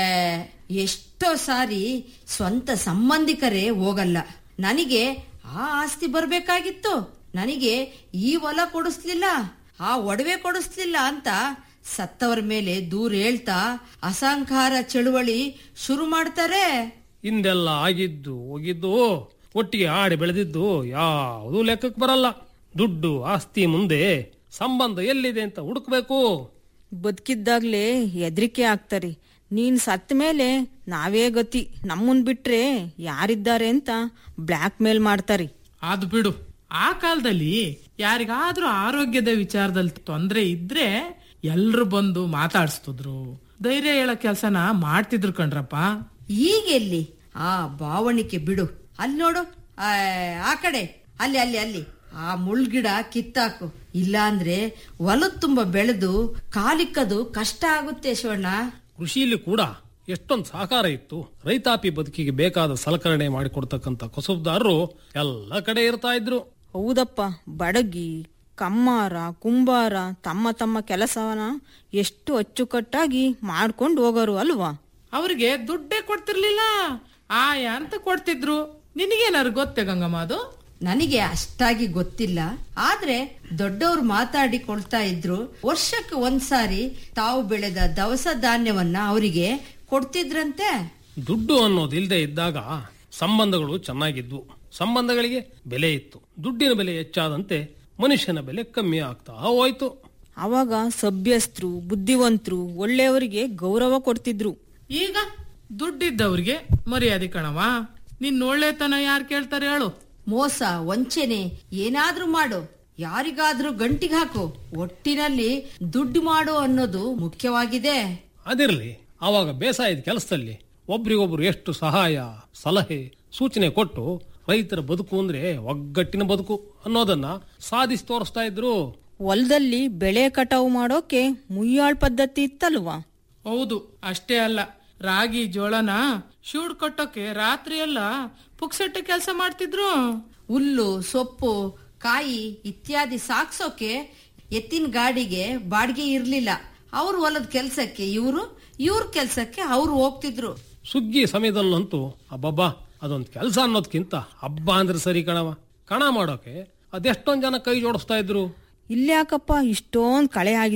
ಎಷ್ಟೋ ಸಾರಿ ಸ್ವಂತ ಸಂಬಂಧಿಕರೇ ಹೋಗಲ್ಲ ನನಗೆ ಆ ಆಸ್ತಿ ಬರ್ಬೇಕಾಗಿತ್ತು ನನಗೆ ಈ ಹೊಲ ಕೊಡಿಸ್ಲಿಲ್ಲ ಆ ಒಡವೆ ಕೊಡಿಸ್ಲಿಲ್ಲ ಅಂತ ಸತ್ತವರ ಮೇಲೆ ದೂರ ಹೇಳ್ತಾ ಅಸಂಕಾರ ಚಳುವಳಿ ಶುರು ಮಾಡ್ತಾರೆ ಹಿಂದೆಲ್ಲ ಆಗಿದ್ದು ಹೋಗಿದ್ದು ಒಟ್ಟಿಗೆ ಆಡಿ ಬೆಳೆದಿದ್ದು ಯಾವುದೂ ಲೆಕ್ಕಕ್ಕೆ ಬರಲ್ಲ ದುಡ್ಡು ಆಸ್ತಿ ಮುಂದೆ ಸಂಬಂಧ ಎಲ್ಲಿದೆ ಅಂತ ಹುಡುಕ್ಬೇಕು ಬದುಕಿದ್ದಾಗ್ಲೇ ಹೆದರಿಕೆ ಆಗ್ತಾರೆ ನೀನ್ ಸತ್ತ ಮೇಲೆ ನಾವೇ ಗತಿ ನಮ್ಮನ್ ಬಿಟ್ರೆ ಯಾರಿದ್ದಾರೆ ಅಂತ ಬ್ಲ್ಯಾಕ್ ಮೇಲ್ ಮಾಡ್ತಾರೆ ಅದು ಬಿಡು ಆ ಕಾಲದಲ್ಲಿ ಯಾರಿಗಾದ್ರೂ ಆರೋಗ್ಯದ ವಿಚಾರದಲ್ಲಿ ತೊಂದ್ರೆ ಇದ್ರೆ ಎಲ್ರು ಬಂದು ಮಾತಾಡ್ಸ್ತಿದ್ರು ಧೈರ್ಯ ಹೇಳೋ ಕೆಲ್ಸನ ಮಾಡ್ತಿದ್ರು ಕಣ್ರಪ್ಪ ಈಗೆಲ್ಲಿ ಆ ಭಾವಣಿಕೆ ಬಿಡು ಅಲ್ಲಿ ನೋಡು ಆ, ಆ ಕಡೆ ಅಲ್ಲಿ ಅಲ್ಲಿ ಅಲ್ಲಿ ಆ ಮುಳ್ಗಿಡ ಕಿತ್ತಾಕು ಇಲ್ಲ ಅಂದ್ರೆ ಹೊಲದ್ ತುಂಬ ಬೆಳೆದು ಕಾಲಿಕ್ಕದು ಕಷ್ಟ ಆಗುತ್ತೆ ಶಿವಣ್ಣ ಕೃಷಿಯಲ್ಲಿ ಕೂಡ ಎಷ್ಟೊಂದು ಸಹಕಾರ ಇತ್ತು ರೈತಾಪಿ ಬದುಕಿಗೆ ಬೇಕಾದ ಸಲಕರಣೆ ಮಾಡಿಕೊಡ್ತಕ್ಕಂಥ ಕಸುಬುದಾರರು ಎಲ್ಲ ಕಡೆ ಇರ್ತಾ ಇದ್ರು ಹೌದಪ್ಪ ಬಡಗಿ ಕಮ್ಮಾರ ಕುಂಬಾರ ತಮ್ಮ ತಮ್ಮ ಕೆಲಸವನ್ನ ಎಷ್ಟು ಅಚ್ಚುಕಟ್ಟಾಗಿ ಮಾಡ್ಕೊಂಡು ಹೋಗೋರು ಅಲ್ವಾ ಅವ್ರಿಗೆ ದುಡ್ಡೇ ಕೊಡ್ತಿರ್ಲಿಲ್ಲ ಆಯ ಅಂತ ಕೊಡ್ತಿದ್ರು ನಿನಗೇನಾರು ಗೊತ್ತೇ ಗಂಗಮ್ಮ ಅದು ನನಗೆ ಅಷ್ಟಾಗಿ ಗೊತ್ತಿಲ್ಲ ಆದ್ರೆ ದೊಡ್ಡವರು ಮಾತಾಡಿಕೊಳ್ತಾ ಇದ್ರು ವರ್ಷಕ್ಕೆ ಒಂದ್ಸಾರಿ ತಾವು ಬೆಳೆದ ದವಸ ಧಾನ್ಯವನ್ನ ಅವರಿಗೆ ಕೊಡ್ತಿದ್ರಂತೆ ದುಡ್ಡು ಅನ್ನೋದು ಇಲ್ಲದೆ ಇದ್ದಾಗ ಸಂಬಂಧಗಳು ಚೆನ್ನಾಗಿದ್ವು ಸಂಬಂಧಗಳಿಗೆ ಬೆಲೆ ಇತ್ತು ದುಡ್ಡಿನ ಬೆಲೆ ಹೆಚ್ಚಾದಂತೆ ಮನುಷ್ಯನ ಬೆಲೆ ಕಮ್ಮಿ ಆಗ್ತಾ ಹೋಯ್ತು ಅವಾಗ ಸಭ್ಯಸ್ಥರು ಬುದ್ಧಿವಂತರು ಒಳ್ಳೆಯವರಿಗೆ ಗೌರವ ಕೊಡ್ತಿದ್ರು ಈಗ ದುಡ್ಡಿದ್ದವ್ರಿಗೆ ಮರ್ಯಾದೆ ಕಣವ ನಿನ್ ಒಳ್ಳೆತನ ಯಾರು ಕೇಳ್ತಾರೆ ಹೇಳು ಮೋಸ ವಂಚನೆ ಏನಾದ್ರೂ ಮಾಡು ಯಾರಿಗಾದ್ರೂ ಗಂಟಿಗೆ ಹಾಕು ಒಟ್ಟಿನಲ್ಲಿ ದುಡ್ಡು ಮಾಡು ಅನ್ನೋದು ಮುಖ್ಯವಾಗಿದೆ ಅದಿರಲಿ ಆವಾಗ ಬೇಸಾಯದ ಕೆಲಸದಲ್ಲಿ ಒಬ್ರಿಗೊಬ್ರು ಎಷ್ಟು ಸಹಾಯ ಸಲಹೆ ಸೂಚನೆ ಕೊಟ್ಟು ರೈತರ ಬದುಕು ಅಂದ್ರೆ ಒಗ್ಗಟ್ಟಿನ ಬದುಕು ಅನ್ನೋದನ್ನ ಸಾಧಿಸಿ ತೋರಿಸ್ತಾ ಇದ್ರು ಹೊಲದಲ್ಲಿ ಬೆಳೆ ಕಟಾವು ಮಾಡೋಕೆ ಮುಯ್ಯಾಳ್ ಪದ್ಧತಿ ಇತ್ತಲ್ವಾ ಹೌದು ಅಷ್ಟೇ ಅಲ್ಲ ರಾಗಿ ಜೋಳನ ಶೂಡ್ ಕಟ್ಟೋಕೆ ರಾತ್ರಿ ಎಲ್ಲ ಪುಕ್ಸಟ್ಟೆ ಕೆಲಸ ಮಾಡ್ತಿದ್ರು ಹುಲ್ಲು ಸೊಪ್ಪು ಕಾಯಿ ಇತ್ಯಾದಿ ಸಾಕ್ಸೋಕೆ ಎತ್ತಿನ ಗಾಡಿಗೆ ಬಾಡಿಗೆ ಇರ್ಲಿಲ್ಲ ಅವ್ರ ಹೊಲದ ಕೆಲ್ಸಕ್ಕೆ ಇವರು ಇವ್ರ ಕೆಲ್ಸಕ್ಕೆ ಅವ್ರು ಹೋಗ್ತಿದ್ರು ಸುಗ್ಗಿ ಸಮಯದಲ್ಲಂತೂ ಅಬ್ಬಬ್ಬಾ ಅದೊಂದು ಕೆಲಸ ಅನ್ನೋದ್ಕಿಂತ ಹಬ್ಬ ಅಂದ್ರೆ ಸರಿ ಕಣವ ಕಣ ಮಾಡೋಕೆ ಅದೆಷ್ಟೊಂದ್ ಜನ ಕೈ ಜೋಡಿಸ್ತಾ ಇದ್ರು ಇಲ್ಯಾಕಪ್ಪ ಇಷ್ಟೊಂದ್ ಕಳೆ ಆಗಿದೆ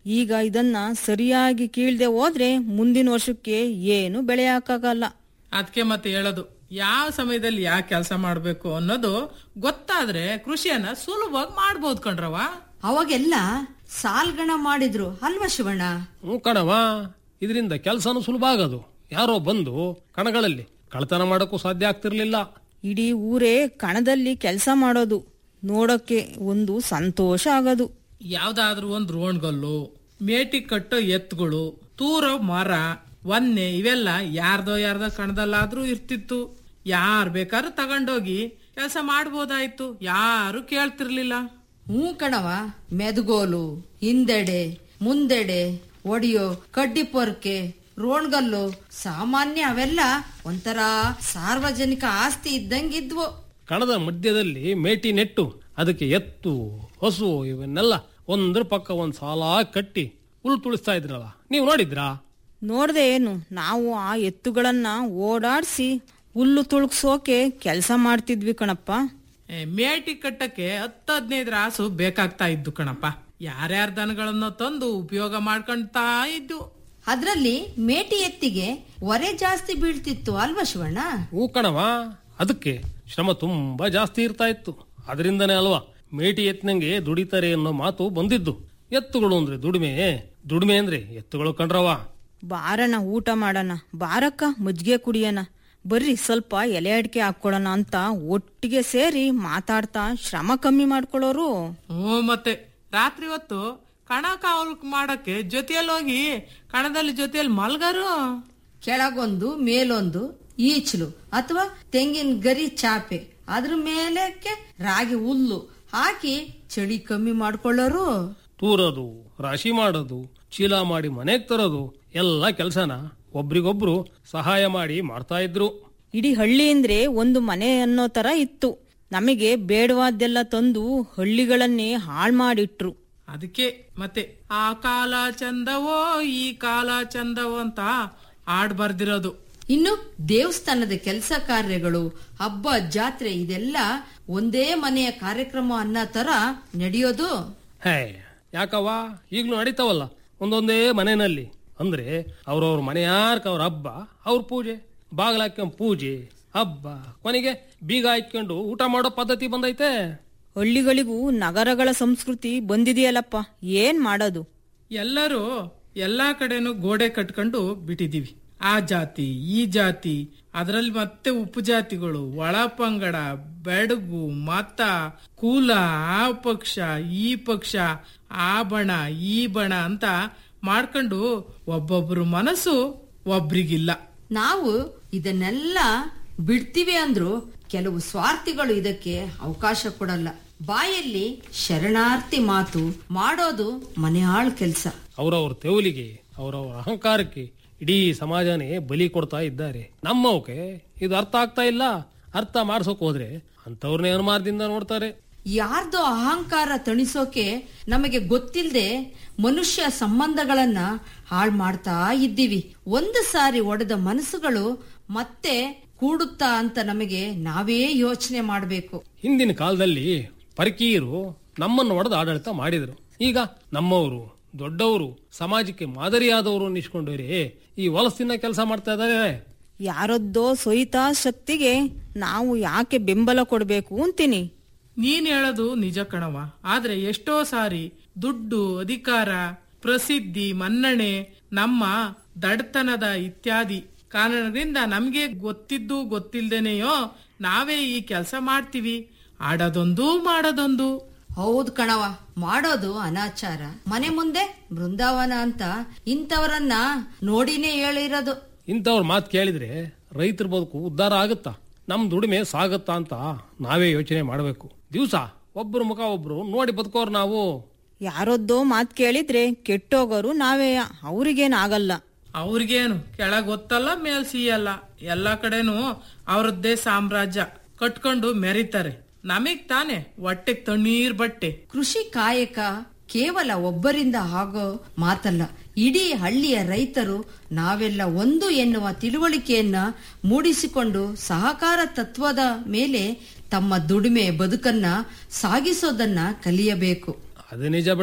ಈಗ ಇದನ್ನ ಸರಿಯಾಗಿ ಕೀಳ್ದೆ ಹೋದ್ರೆ ಮುಂದಿನ ವರ್ಷಕ್ಕೆ ಏನು ಬೆಳೆ ಹಾಕಾಗಲ್ಲ ಅದಕ್ಕೆ ಮತ್ತೆ ಹೇಳೋದು ಯಾವ ಸಮಯದಲ್ಲಿ ಯಾವ ಕೆಲಸ ಮಾಡ್ಬೇಕು ಅನ್ನೋದು ಗೊತ್ತಾದ್ರೆ ಕೃಷಿಯನ್ನ ಸುಲಭವಾಗಿ ಮಾಡ್ಬೋದು ಕಣ್ರವ ಅವಾಗೆಲ್ಲ ಸಾಲ್ಗಣ ಮಾಡಿದ್ರು ಅಲ್ವಾ ಶಿವಣ್ಣ ಹ್ಞೂ ಕಣವ ಇದರಿಂದ ಕೆಲಸನೂ ಸುಲಭ ಆಗೋದು ಯಾರೋ ಬಂದು ಕಣಗಳಲ್ಲಿ ಕಳ್ತನ ಮಾಡೋಕ್ಕೂ ಸಾಧ್ಯ ಆಗ್ತಿರ್ಲಿಲ್ಲ ಇಡೀ ಊರೇ ಕಣದಲ್ಲಿ ಕೆಲಸ ಮಾಡೋದು ನೋಡೋಕೆ ಒಂದು ಸಂತೋಷ ಆಗೋದು ಯಾವ್ದಾದ್ರೂ ಒಂದು ರೋಣ್ಗಲ್ಲು ಮೇಟಿ ಕಟ್ಟೋ ಎತ್ತುಗಳು ತೂರೋ ಮರ ಒನ್ನೆ ಇವೆಲ್ಲ ಯಾರ್ದೋ ಯಾರ್ದೋ ಕಣದಲ್ಲಾದ್ರೂ ಇರ್ತಿತ್ತು ಯಾರ್ ಬೇಕಾದ್ರೂ ತಗೊಂಡೋಗಿ ಕೆಲಸ ಮಾಡ್ಬೋದಾಯ್ತು ಯಾರು ಕೇಳ್ತಿರ್ಲಿಲ್ಲ ಹ್ಞೂ ಕಣವ ಮೆದುಗೋಲು ಹಿಂದೆಡೆ ಮುಂದೆಡೆ ಒಡಿಯೋ ಕಡ್ಡಿ ಪೊರ್ಕೆ ರೋಣ್ಗಲ್ಲು ಸಾಮಾನ್ಯ ಅವೆಲ್ಲ ಒಂಥರ ಸಾರ್ವಜನಿಕ ಆಸ್ತಿ ಇದ್ದಂಗಿದ್ವು ಕಣದ ಮಧ್ಯದಲ್ಲಿ ಮೇಟಿ ನೆಟ್ಟು ಅದಕ್ಕೆ ಎತ್ತು ಹಸು ಇವನ್ನೆಲ್ಲ ಒಂದ್ರ ಪಕ್ಕ ಒಂದ್ ಸಾಲ ಕಟ್ಟಿ ಹುಲ್ ತುಳಿಸ್ತಾ ಇದ್ರಲ್ಲ ನೀವು ನೋಡಿದ್ರಾ ನೋಡ್ದೆ ಏನು ನಾವು ಆ ಎತ್ತುಗಳನ್ನ ಓಡಾಡ್ಸಿ ಹುಲ್ಲು ತುಳುಕ್ಸೋಕೆ ಕೆಲಸ ಮಾಡ್ತಿದ್ವಿ ಕಣಪ್ಪ ಏ, ಮೇಟಿ ಕಟ್ಟಕ್ಕೆ ಹತ್ತು ಹದಿನೈದು ರಾಸು ಬೇಕಾಗ್ತಾ ಇದ್ದು ಕಣಪ್ಪ ಯಾರ್ಯಾರ ದನಗಳನ್ನ ತಂದು ಉಪಯೋಗ ಮಾಡ್ಕೊಂತಾ ಇದ್ದು ಅದ್ರಲ್ಲಿ ಮೇಟಿ ಎತ್ತಿಗೆ ಒರೆ ಜಾಸ್ತಿ ಬೀಳ್ತಿತ್ತು ಅಲ್ವಾ ಶಿವಣ್ಣ ಹೂ ಕಣವ ಅದಕ್ಕೆ ಶ್ರಮ ತುಂಬಾ ಜಾಸ್ತಿ ಇರ್ತಾ ಇತ್ತು ಅದರಿಂದನೇ ಅಲ್ವಾ ಮೇಟಿ ಎತ್ತಿನಂಗೆ ದುಡಿತಾರೆ ಅನ್ನೋ ಮಾತು ಬಂದಿದ್ದು ಎತ್ತುಗಳು ಅಂದ್ರೆ ದುಡಿಮೆ ದುಡಿಮೆ ಅಂದ್ರೆ ಎತ್ತುಗಳು ಕಂಡ್ರವ ಬಾರಣ ಊಟ ಮಾಡೋಣ ಬಾರಕ್ಕ ಮಜ್ಜಿಗೆ ಕುಡಿಯೋಣ ಬರ್ರಿ ಸ್ವಲ್ಪ ಎಲೆ ಅಡಿಕೆ ಹಾಕೊಳ್ಳೋಣ ಅಂತ ಒಟ್ಟಿಗೆ ಸೇರಿ ಮಾತಾಡ್ತಾ ಶ್ರಮ ಕಮ್ಮಿ ಮಾಡ್ಕೊಳ್ಳೋರು ಹ್ಞೂ ಮತ್ತೆ ರಾತ್ರಿ ಹೊತ್ತು ಕಣ ಕಾವಲ್ ಮಾಡಕ್ಕೆ ಜೊತೆಯಲ್ಲಿ ಹೋಗಿ ಕಣದಲ್ಲಿ ಜೊತೆಯಲ್ಲಿ ಮಲ್ಗರು ಕೆಳಗೊಂದು ಮೇಲೊಂದು ಈಚಲು ಅಥವಾ ತೆಂಗಿನ ಗರಿ ಚಾಪೆ ಅದ್ರ ಮೇಲಕ್ಕೆ ರಾಗಿ ಹುಲ್ಲು ಹಾಕಿ ಚಳಿ ಕಮ್ಮಿ ಮಾಡ್ಕೊಳ್ಳೋರು ತೂರೋದು ರಾಶಿ ಮಾಡೋದು ಚೀಲ ಮಾಡಿ ಮನೆಗ್ ತರೋದು ಎಲ್ಲ ಕೆಲಸನ ಒಬ್ರಿಗೊಬ್ರು ಸಹಾಯ ಮಾಡಿ ಮಾಡ್ತಾ ಇದ್ರು ಇಡೀ ಹಳ್ಳಿ ಅಂದ್ರೆ ಒಂದು ಮನೆ ಅನ್ನೋ ತರ ಇತ್ತು ನಮಗೆ ಬೇಡವಾದ್ದೆಲ್ಲ ತಂದು ಹಳ್ಳಿಗಳನ್ನೇ ಹಾಳ್ ಮಾಡಿಟ್ರು ಅದಕ್ಕೆ ಮತ್ತೆ ಆ ಕಾಲ ಚಂದವೋ ಈ ಕಾಲ ಚಂದವೋ ಅಂತ ಹಾಡ್ ಬರ್ದಿರೋದು ಇನ್ನು ದೇವಸ್ಥಾನದ ಕೆಲಸ ಕಾರ್ಯಗಳು ಹಬ್ಬ ಜಾತ್ರೆ ಇದೆಲ್ಲ ಒಂದೇ ಮನೆಯ ಕಾರ್ಯಕ್ರಮ ಅನ್ನೋ ತರ ನಡೆಯೋದು ಹೇ ಯಾಕವ್ವ ಈಗ್ಲೂ ನಡೀತಾವಲ್ಲ ಒಂದೊಂದೇ ಮನೆಯಲ್ಲಿ ಅಂದ್ರೆ ಅವ್ರವ್ರ ಮನೆಯಾರ್ಕ ಅವ್ರ ಹಬ್ಬ ಅವ್ರ ಪೂಜೆ ಬಾಗ್ಲಾಕ್ಕೊಂಡ್ ಪೂಜೆ ಹಬ್ಬ ಕೊನೆಗೆ ಬೀಗ ಹಾಕೊಂಡು ಊಟ ಮಾಡೋ ಪದ್ಧತಿ ಬಂದೈತೆ ಹಳ್ಳಿಗಳಿಗೂ ನಗರಗಳ ಸಂಸ್ಕೃತಿ ಬಂದಿದೆಯಲ್ಲಪ್ಪ ಏನ್ ಮಾಡೋದು ಎಲ್ಲರೂ ಎಲ್ಲಾ ಕಡೆನೂ ಗೋಡೆ ಕಟ್ಕೊಂಡು ಬಿಟ್ಟಿದೀವಿ ಆ ಜಾತಿ ಈ ಜಾತಿ ಅದರಲ್ಲಿ ಮತ್ತೆ ಉಪಜಾತಿಗಳು ಒಳ ಪಂಗಡ ಬೆಡಗು ಮತ ಕುಲ ಆ ಪಕ್ಷ ಈ ಪಕ್ಷ ಆ ಬಣ ಈ ಬಣ ಅಂತ ಮಾಡ್ಕೊಂಡು ಒಬ್ಬೊಬ್ರು ಮನಸ್ಸು ಒಬ್ರಿಗಿಲ್ಲ ನಾವು ಇದನ್ನೆಲ್ಲ ಬಿಡ್ತೀವಿ ಅಂದ್ರು ಕೆಲವು ಸ್ವಾರ್ಥಿಗಳು ಇದಕ್ಕೆ ಅವಕಾಶ ಕೊಡಲ್ಲ ಬಾಯಲ್ಲಿ ಶರಣಾರ್ಥಿ ಮಾತು ಮಾಡೋದು ಮನೆಯಾಳ್ ಕೆಲ್ಸ ಅವ್ರವ್ರ ತೆವಲಿಗೆ ಅವ್ರವ್ರ ಅಹಂಕಾರಕ್ಕೆ ಇಡೀ ಸಮಾಜನೇ ಬಲಿ ಕೊಡ್ತಾ ಇದ್ದಾರೆ ನಮ್ಮವಕ್ಕೆ ಇದು ಅರ್ಥ ಆಗ್ತಾ ಇಲ್ಲ ಅರ್ಥ ಮಾಡ್ಸೋಕ್ ಹೋದ್ರೆ ಅಂತವ್ರನ್ನೇ ಅನುಮಾನದಿಂದ ನೋಡ್ತಾರೆ ಯಾರ್ದೋ ಅಹಂಕಾರ ತಣಿಸೋಕೆ ನಮಗೆ ಗೊತ್ತಿಲ್ಲದೆ ಮನುಷ್ಯ ಸಂಬಂಧಗಳನ್ನ ಹಾಳು ಮಾಡ್ತಾ ಇದ್ದೀವಿ ಒಂದು ಸಾರಿ ಒಡೆದ ಮನಸ್ಸುಗಳು ಮತ್ತೆ ಕೂಡುತ್ತಾ ಅಂತ ನಮಗೆ ನಾವೇ ಯೋಚನೆ ಮಾಡಬೇಕು ಹಿಂದಿನ ಕಾಲದಲ್ಲಿ ಪರಕೀಯರು ನಮ್ಮನ್ನು ಒಡೆದು ಆಡಳಿತ ಮಾಡಿದ್ರು ಈಗ ನಮ್ಮವರು ದೊಡ್ಡವರು ಸಮಾಜಕ್ಕೆ ಮಾದರಿಯಾದವರು ಅನ್ನಿಸ್ಕೊಂಡವ್ರೆ ಈ ಹೊಲಸಿನ ಕೆಲಸ ಮಾಡ್ತಾ ಇದ್ದಾರೆ ಯಾರದ್ದೋ ಸೊಯ್ತ ಶಕ್ತಿಗೆ ನಾವು ಯಾಕೆ ಬೆಂಬಲ ಕೊಡ್ಬೇಕು ಅಂತೀನಿ ನೀನ್ ಹೇಳೋದು ನಿಜ ಕಣವ ಆದ್ರೆ ಎಷ್ಟೋ ಸಾರಿ ದುಡ್ಡು ಅಧಿಕಾರ ಪ್ರಸಿದ್ಧಿ ಮನ್ನಣೆ ನಮ್ಮ ದಡ್ತನದ ಇತ್ಯಾದಿ ಕಾರಣದಿಂದ ನಮ್ಗೆ ಗೊತ್ತಿದ್ದು ಗೊತ್ತಿಲ್ದೇನೆಯೋ ನಾವೇ ಈ ಕೆಲಸ ಮಾಡ್ತೀವಿ ಆಡೋದೊಂದು ಮಾಡೋದೊಂದು ಹೌದು ಕಣವ ಮಾಡೋದು ಅನಾಚಾರ ಮನೆ ಮುಂದೆ ಬೃಂದಾವನ ಅಂತ ಇಂಥವರನ್ನ ನೋಡಿನೇ ಹೇಳಿರೋದು ಇಂಥವ್ರ ಮಾತು ಕೇಳಿದ್ರೆ ರೈತರ ಬದುಕು ಉದ್ಧಾರ ಆಗುತ್ತಾ ನಮ್ ದುಡಿಮೆ ಸಾಗುತ್ತಾ ಅಂತ ನಾವೇ ಯೋಚನೆ ಮಾಡಬೇಕು ದಿವಸ ಒಬ್ರು ಮುಖ ಒಬ್ರು ನೋಡಿ ಬದುಕೋರು ನಾವು ಯಾರದ್ದೋ ಮಾತ್ ಕೇಳಿದ್ರೆ ಕೆಟ್ಟೋಗೋರು ನಾವೇ ಅವ್ರಿಗೇನಾಗಲ್ಲ ಅವ್ರಿಗೇನು ಕೆಳಗ್ ಗೊತ್ತಲ್ಲ ಮೇಲ್ ಸಿಯಲ್ಲ ಎಲ್ಲಾ ಕಡೆನೂ ಅವ್ರದ್ದೇ ಸಾಮ್ರಾಜ್ಯ ಕಟ್ಕೊಂಡು ಮೆರಿತಾರೆ ನಮಗ್ ತಾನೆ ಹೊಟ್ಟೆಗ್ ತಣ್ಣೀರ್ ಬಟ್ಟೆ ಕೃಷಿ ಕಾಯಕ ಕೇವಲ ಒಬ್ಬರಿಂದ ಆಗೋ ಮಾತಲ್ಲ ಇಡೀ ಹಳ್ಳಿಯ ರೈತರು ನಾವೆಲ್ಲ ಒಂದು ಎನ್ನುವ ತಿಳುವಳಿಕೆಯನ್ನ ಮೂಡಿಸಿಕೊಂಡು ಸಹಕಾರ ತತ್ವದ ಮೇಲೆ ತಮ್ಮ ದುಡಿಮೆ ಬದುಕನ್ನ ಸಾಗಿಸೋದನ್ನ ಕಲಿಯಬೇಕು ಅದು ನಿಜ ಬಿಡವ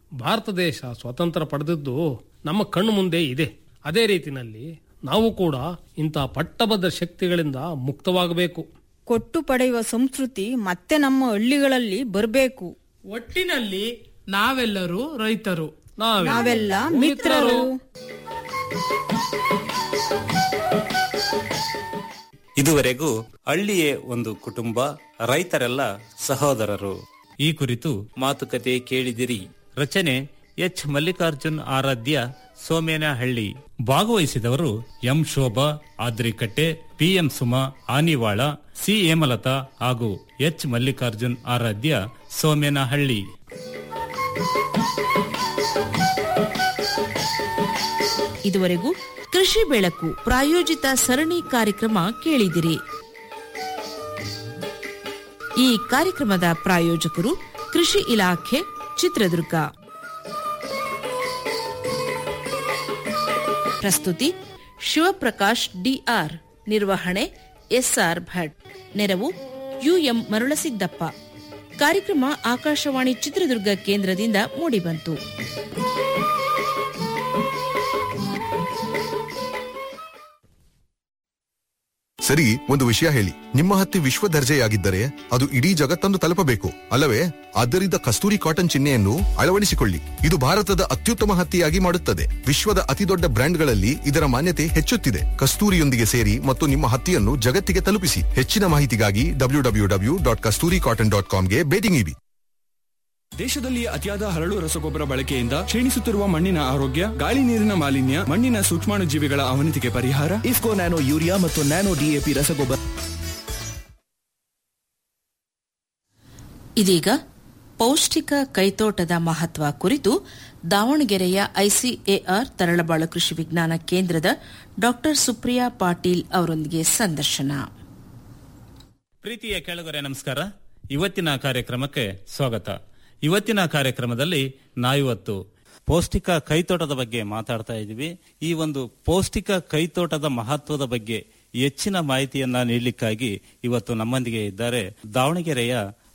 ಭಾರತ ದೇಶ ಸ್ವತಂತ್ರ ಪಡೆದಿದ್ದು ನಮ್ಮ ಕಣ್ಣು ಮುಂದೆ ಇದೆ ಅದೇ ರೀತಿನಲ್ಲಿ ನಾವು ಕೂಡ ಇಂತಹ ಪಟ್ಟಬದ್ಧ ಶಕ್ತಿಗಳಿಂದ ಮುಕ್ತವಾಗಬೇಕು ಕೊಟ್ಟು ಪಡೆಯುವ ಸಂಸ್ಕೃತಿ ಮತ್ತೆ ನಮ್ಮ ಹಳ್ಳಿಗಳಲ್ಲಿ ಬರಬೇಕು ಒಟ್ಟಿನಲ್ಲಿ ನಾವೆಲ್ಲರೂ ರೈತರು ನಾವೆಲ್ಲ ಮಿತ್ರರು ಇದುವರೆಗೂ ಹಳ್ಳಿಯೇ ಒಂದು ಕುಟುಂಬ ರೈತರೆಲ್ಲ ಸಹೋದರರು ಈ ಕುರಿತು ಮಾತುಕತೆ ಕೇಳಿದಿರಿ ರಚನೆ ಎಚ್ ಮಲ್ಲಿಕಾರ್ಜುನ್ ಆರಾಧ್ಯ ಸೋಮೇನಹಳ್ಳಿ ಭಾಗವಹಿಸಿದವರು M Shobha Adrikatte PM Suma Anivala C Hemalatha ಹಾಗೂ ಎಚ್ ಮಲ್ಲಿಕಾರ್ಜುನ್ ಆರಾಧ್ಯ ಸೋಮೇನಹಳ್ಳಿ ಇದುವರೆಗೂ ಕೃಷಿ ಬೆಳಕು ಪ್ರಾಯೋಜಿತ ಸರಣಿ ಕಾರ್ಯಕ್ರಮ ಕೇಳಿದಿರಿ ಈ ಕಾರ್ಯಕ್ರಮದ ಪ್ರಾಯೋಜಕರು ಕೃಷಿ ಇಲಾಖೆ ಚಿತ್ರದುರ್ಗ ಪ್ರಸ್ತುತಿ ಶಿವಪ್ರಕಾಶ್ ಡಿಆರ್ ನಿರ್ವಹಣೆ ಎಸ್ಆರ್ ಭಟ್ ನೆರವು ಯುಎಂ ಮರುಳಸಿದ್ದಪ್ಪ ಕಾರ್ಯಕ್ರಮ ಆಕಾಶವಾಣಿ ಚಿತ್ರದುರ್ಗ ಕೇಂದ್ರದಿಂದ ಮೂಡಿಬಂತು ಸರಿ ಒಂದು ವಿಷಯ ಹೇಳಿ ನಿಮ್ಮ ಹತ್ತಿ ವಿಶ್ವ ದರ್ಜೆಯಾಗಿದ್ದರೆ ಅದು ಇಡೀ ಜಗತ್ತನ್ನು ತಲುಪಬೇಕು ಅಲ್ಲವೇ ಆದ್ದರಿಂದ ಕಸ್ತೂರಿ ಕಾಟನ್ ಚಿಹ್ನೆಯನ್ನು ಅಳವಡಿಸಿಕೊಳ್ಳಿ ಇದು ಭಾರತದ ಅತ್ಯುತ್ತಮ ಹತ್ತಿಯಾಗಿ ಮಾಡುತ್ತದೆ ವಿಶ್ವದ ಅತಿದೊಡ್ಡ ಬ್ರ್ಯಾಂಡ್ಗಳಲ್ಲಿ ಇದರ ಮಾನ್ಯತೆ ಹೆಚ್ಚುತ್ತಿದೆ ಕಸ್ತೂರಿಯೊಂದಿಗೆ ಸೇರಿ ಮತ್ತು ನಿಮ್ಮ ಹತ್ತಿಯನ್ನು ಜಗತ್ತಿಗೆ ತಲುಪಿಸಿ ಹೆಚ್ಚಿನ ಮಾಹಿತಿಗಾಗಿ W W W dot Kasturi cotton dot ಕಾಮ್ಗೆ ಭೇಟಿ ನೀಡಿ ದೇಶದಲ್ಲಿ ಅತಿಯಾದ ಹರಳು ರಸಗೊಬ್ಬರ ಬಳಕೆಯಿಂದ ಕ್ಷೀಣಿಸುತ್ತಿರುವ ಮಣ್ಣಿನ ಆರೋಗ್ಯ ಗಾಳಿ ನೀರಿನ ಮಾಲಿನ್ಯ ಮಣ್ಣಿನ ಸೂಕ್ಷ್ಮಾಣುಜೀವಿಗಳ ಅವನತಿಗೆ ಪರಿಹಾರ ಇಫ್ಕೋ ನ್ಯಾನೋ ಯೂರಿಯಾ ಮತ್ತು ನ್ಯಾನೋ ಡಿಎಪಿ ರಸಗೊಬ್ಬರ ಇದೀಗ ಪೌಷ್ಟಿಕ ಕೈತೋಟದ ಮಹತ್ವ ಕುರಿತು ದಾವಣಗೆರೆಯ ಐಸಿಎಆರ್ ತರಳಬಾಳು ಕೃಷಿ ವಿಜ್ಞಾನ ಕೇಂದ್ರದ ಡಾಕ್ಟರ್ ಸುಪ್ರಿಯಾ ಪಾಟೀಲ್ ಅವರೊಂದಿಗೆ ಸಂದರ್ಶನ ಪ್ರೀತಿಯ ಕೆಳಗರೆ ನಮಸ್ಕಾರ ಇವತ್ತಿನ ಕಾರ್ಯಕ್ರಮಕ್ಕೆ ಸ್ವಾಗತ ಇವತ್ತಿನ ಕಾರ್ಯಕ್ರಮದಲ್ಲಿ ನಾವಿವತ್ತು ಪೌಷ್ಟಿಕ ಕೈತೋಟದ ಬಗ್ಗೆ ಮಾತಾಡ್ತಾ ಇದ್ದೀವಿ ಈ ಒಂದು ಪೌಷ್ಟಿಕ ಕೈತೋಟದ ಮಹತ್ವದ ಬಗ್ಗೆ ಹೆಚ್ಚಿನ ಮಾಹಿತಿಯನ್ನ ನೀಡಲಿಕ್ಕಾಗಿ ಇವತ್ತು ನಮ್ಮೊಂದಿಗೆ ಇದ್ದಾರೆ ದಾವಣಗೆರೆಯ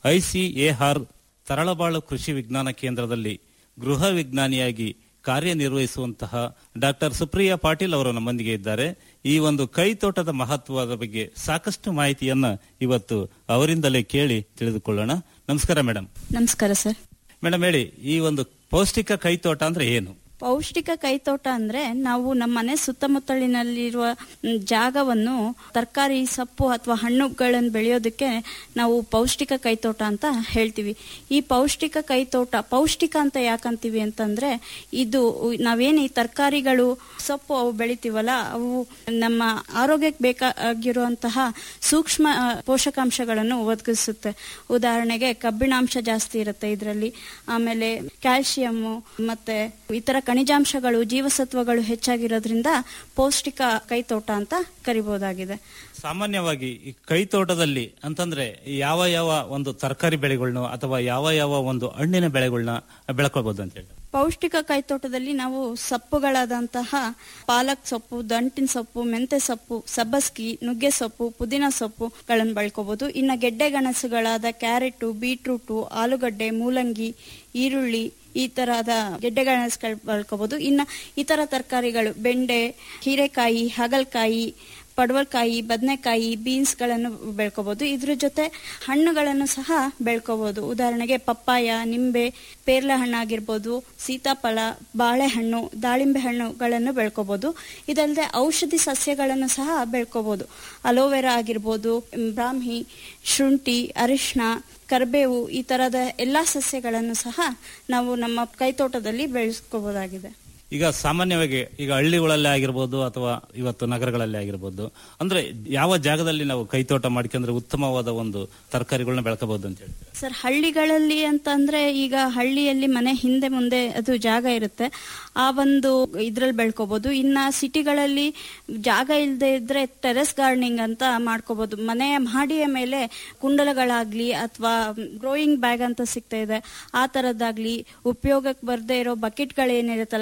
ಐಸಿಎಆರ್ ತರಳಬಾಳು ಕೃಷಿ ವಿಜ್ಞಾನ ಕೇಂದ್ರದಲ್ಲಿ ಗೃಹ ವಿಜ್ಞಾನಿಯಾಗಿ ಕಾರ್ಯನಿರ್ವಹಿಸುವಂತಹ ಡಾಕ್ಟರ್ ಸುಪ್ರಿಯಾ ಪಾಟೀಲ್ ಅವರು ನಮ್ಮೊಂದಿಗೆ ಇದ್ದಾರೆ ಈ ಒಂದು ಕೈತೋಟದ ಮಹತ್ವದ ಬಗ್ಗೆ ಸಾಕಷ್ಟು ಮಾಹಿತಿಯನ್ನ ಇವತ್ತು ಅವರಿಂದಲೇ ಕೇಳಿ ತಿಳಿದುಕೊಳ್ಳೋಣ ನಮಸ್ಕಾರ ಮೇಡಮ್ ನಮಸ್ಕಾರ ಸರ್ ಮೇಡಮ್ ಹೇಳಿ ಈ ಒಂದು ಪೌಷ್ಟಿಕ ಕೈತೋಟ ಅಂದ್ರೆ ಏನು ಪೌಷ್ಟಿಕ ಕೈತೋಟ ಅಂದ್ರೆ ನಾವು ನಮ್ಮ ಮನೆ ಸುತ್ತಮುತ್ತಲಿನಲ್ಲಿರುವ ಮ್, ಜಾಗವನ್ನು ತರಕಾರಿ ಸೊಪ್ಪು ಅಥವಾ ಹಣ್ಣುಗಳನ್ನು ಬೆಳೆಯೋದಕ್ಕೆ ನಾವು ಪೌಷ್ಟಿಕ ಕೈತೋಟ ಅಂತ ಹೇಳ್ತೀವಿ ಈ ಪೌಷ್ಟಿಕ ಕೈತೋಟ ಪೌಷ್ಟಿಕ ಅಂತ ಯಾಕಂತೀವಿ ಅಂತಂದ್ರೆ ಇದು ನಾವೇನು ಈ ತರಕಾರಿಗಳು ಸೊಪ್ಪು ಅವು ಬೆಳಿತೀವಲ್ಲ ಅವು ನಮ್ಮ ಆರೋಗ್ಯಕ್ಕೆ ಬೇಕಾಗಿರುವಂತಹ ಸೂಕ್ಷ್ಮ ಆ, ಪೋಷಕಾಂಶಗಳನ್ನು ಒದಗಿಸುತ್ತೆ ಉದಾಹರಣೆಗೆ ಕಬ್ಬಿಣಾಂಶ ಜಾಸ್ತಿ ಇರುತ್ತೆ ಇದರಲ್ಲಿ ಆಮೇಲೆ ಕ್ಯಾಲ್ಸಿಯಂ ಮತ್ತೆ ಇತರ ಖನಿಜಾಂಶಗಳು ಜೀವಸತ್ವಗಳು ಹೆಚ್ಚಾಗಿರೋದ್ರಿಂದ ಪೌಷ್ಟಿಕ ಕೈತೋಟ ಅಂತ ಕರಿಬಹುದಾಗಿದೆ ಸಾಮಾನ್ಯವಾಗಿ ಈ ಕೈತೋಟದಲ್ಲಿ ಅಂತಂದ್ರೆ ಯಾವ ಯಾವ ಒಂದು ತರಕಾರಿ ಬೆಳೆಗಳನ್ನ ಅಥವಾ ಯಾವ ಯಾವ ಒಂದು ಹಣ್ಣಿನ ಬೆಳೆಗಳನ್ನ ಬೆಳ್ಕೋಬಹುದು ಅಂತ ಹೇಳಿ ಪೌಷ್ಟಿಕ ಕೈತೋಟದಲ್ಲಿ ನಾವು ಸೊಪ್ಪುಗಳಾದಂತಹ ಪಾಲಕ್ ಸೊಪ್ಪು ದಂಟಿನ ಸೊಪ್ಪು ಮೆಂತೆ ಸೊಪ್ಪು ಸಬ್ಬಸ್ಗಿ ನುಗ್ಗೆ ಸೊಪ್ಪು ಪುದೀನ ಸೊಪ್ಪುಗಳನ್ನು ಬೆಳ್ಕೋಬಹುದು ಇನ್ನು ಗೆಡ್ಡೆ ಗೆಣಸುಗಳಾದ ಕ್ಯಾರೆಟು ಬೀಟ್ರೂಟು ಆಲೂಗಡ್ಡೆ ಮೂಲಂಗಿ ಈರುಳ್ಳಿ ಈ ತರಹದ ಗೆಡ್ಡೆ ಗೆಣಸುಗಳು ಬೆಳ್ಕೋಬಹುದು ಇನ್ನು ಇತರ ತರಕಾರಿಗಳು ಬೆಂಡೆ ಹೀರೆಕಾಯಿ ಹಾಗಲಕಾಯಿ ಪಡವಲಕಾಯಿ ಬದನೆಕಾಯಿ ಬೀನ್ಸ್ಗಳನ್ನು ಬೆಳ್ಕೋಬಹುದು ಇದ್ರ ಜೊತೆ ಹಣ್ಣುಗಳನ್ನು ಸಹ ಬೆಳ್ಕೋಬಹುದು ಉದಾಹರಣೆಗೆ ಪಪ್ಪಾಯ ನಿಂಬೆ ಪೇರ್ಲೆ ಹಣ್ಣಾಗಿರ್ಬೋದು ಸೀತಾಫಲ ಬಾಳೆಹಣ್ಣು ದಾಳಿಂಬೆ ಹಣ್ಣುಗಳನ್ನು ಬೆಳ್ಕೋಬಹುದು ಇದಲ್ಲದೆ ಔಷಧಿ ಸಸ್ಯಗಳನ್ನು ಸಹ ಬೆಳ್ಕೋಬಹುದು ಅಲೋವೆರಾ ಆಗಿರ್ಬೋದು ಬ್ರಾಹ್ಮಿ ಶುಂಠಿ ಅರಿಶಿನ ಕರಿಬೇವು ಈ ತರದ ಎಲ್ಲಾ ಸಸ್ಯಗಳನ್ನು ಸಹ ನಾವು ನಮ್ಮ ಕೈತೋಟದಲ್ಲಿ ಬೆಳೆಸ್ಕೋಬಹುದಾಗಿದೆ ಈಗ ಸಾಮಾನ್ಯವಾಗಿ ಈಗ ಹಳ್ಳಿಗಳಲ್ಲಿ ಆಗಿರ್ಬೋದು ಅಥವಾ ಇವತ್ತು ನಗರಗಳಲ್ಲಿ ಆಗಿರ್ಬೋದು ಅಂದ್ರೆ ಯಾವ ಜಾಗದಲ್ಲಿ ನಾವು ಕೈತೋಟ ಮಾಡ್ಕೊಂಡ್ರೆ ಉತ್ತಮವಾದ ಒಂದು ತರಕಾರಿಗಳನ್ನ ಬೆಳ್ಕೋಬಹುದು ಅಂತ ಹೇಳಿ ಸರ್ ಹಳ್ಳಿಗಳಲ್ಲಿ ಅಂತ ಅಂದ್ರೆ ಈಗ ಹಳ್ಳಿಯಲ್ಲಿ ಮನೆ ಹಿಂದೆ ಮುಂದೆ ಅದು ಜಾಗ ಇರುತ್ತೆ ಆ ಒಂದು ಇದ್ರಲ್ಲಿ ಬೆಳ್ಕೋಬಹುದು ಇನ್ನ ಸಿಟಿಗಳಲ್ಲಿ ಜಾಗ ಇಲ್ಲದೆ ಇದ್ರೆ ಟೆರೆಸ್ ಗಾರ್ಡನಿಂಗ್ ಅಂತ ಮಾಡ್ಕೋಬಹುದು ಮನೆಯ ಮಹಡಿಯ ಮೇಲೆ ಕುಂಡಲಗಳಾಗ್ಲಿ ಅಥವಾ ಗ್ರೋಯಿಂಗ್ ಬ್ಯಾಗ್ ಅಂತ ಸಿಗ್ತಾ ಇದೆ ಆ ತರದ್ದಾಗ್ಲಿ ಉಪಯೋಗಕ್ಕೆ ಬರ್ದೇ ಇರೋ ಬಕೆಟ್ಗಳೇನಿರುತ್ತಲ್ಲ ಪೇಂಟ್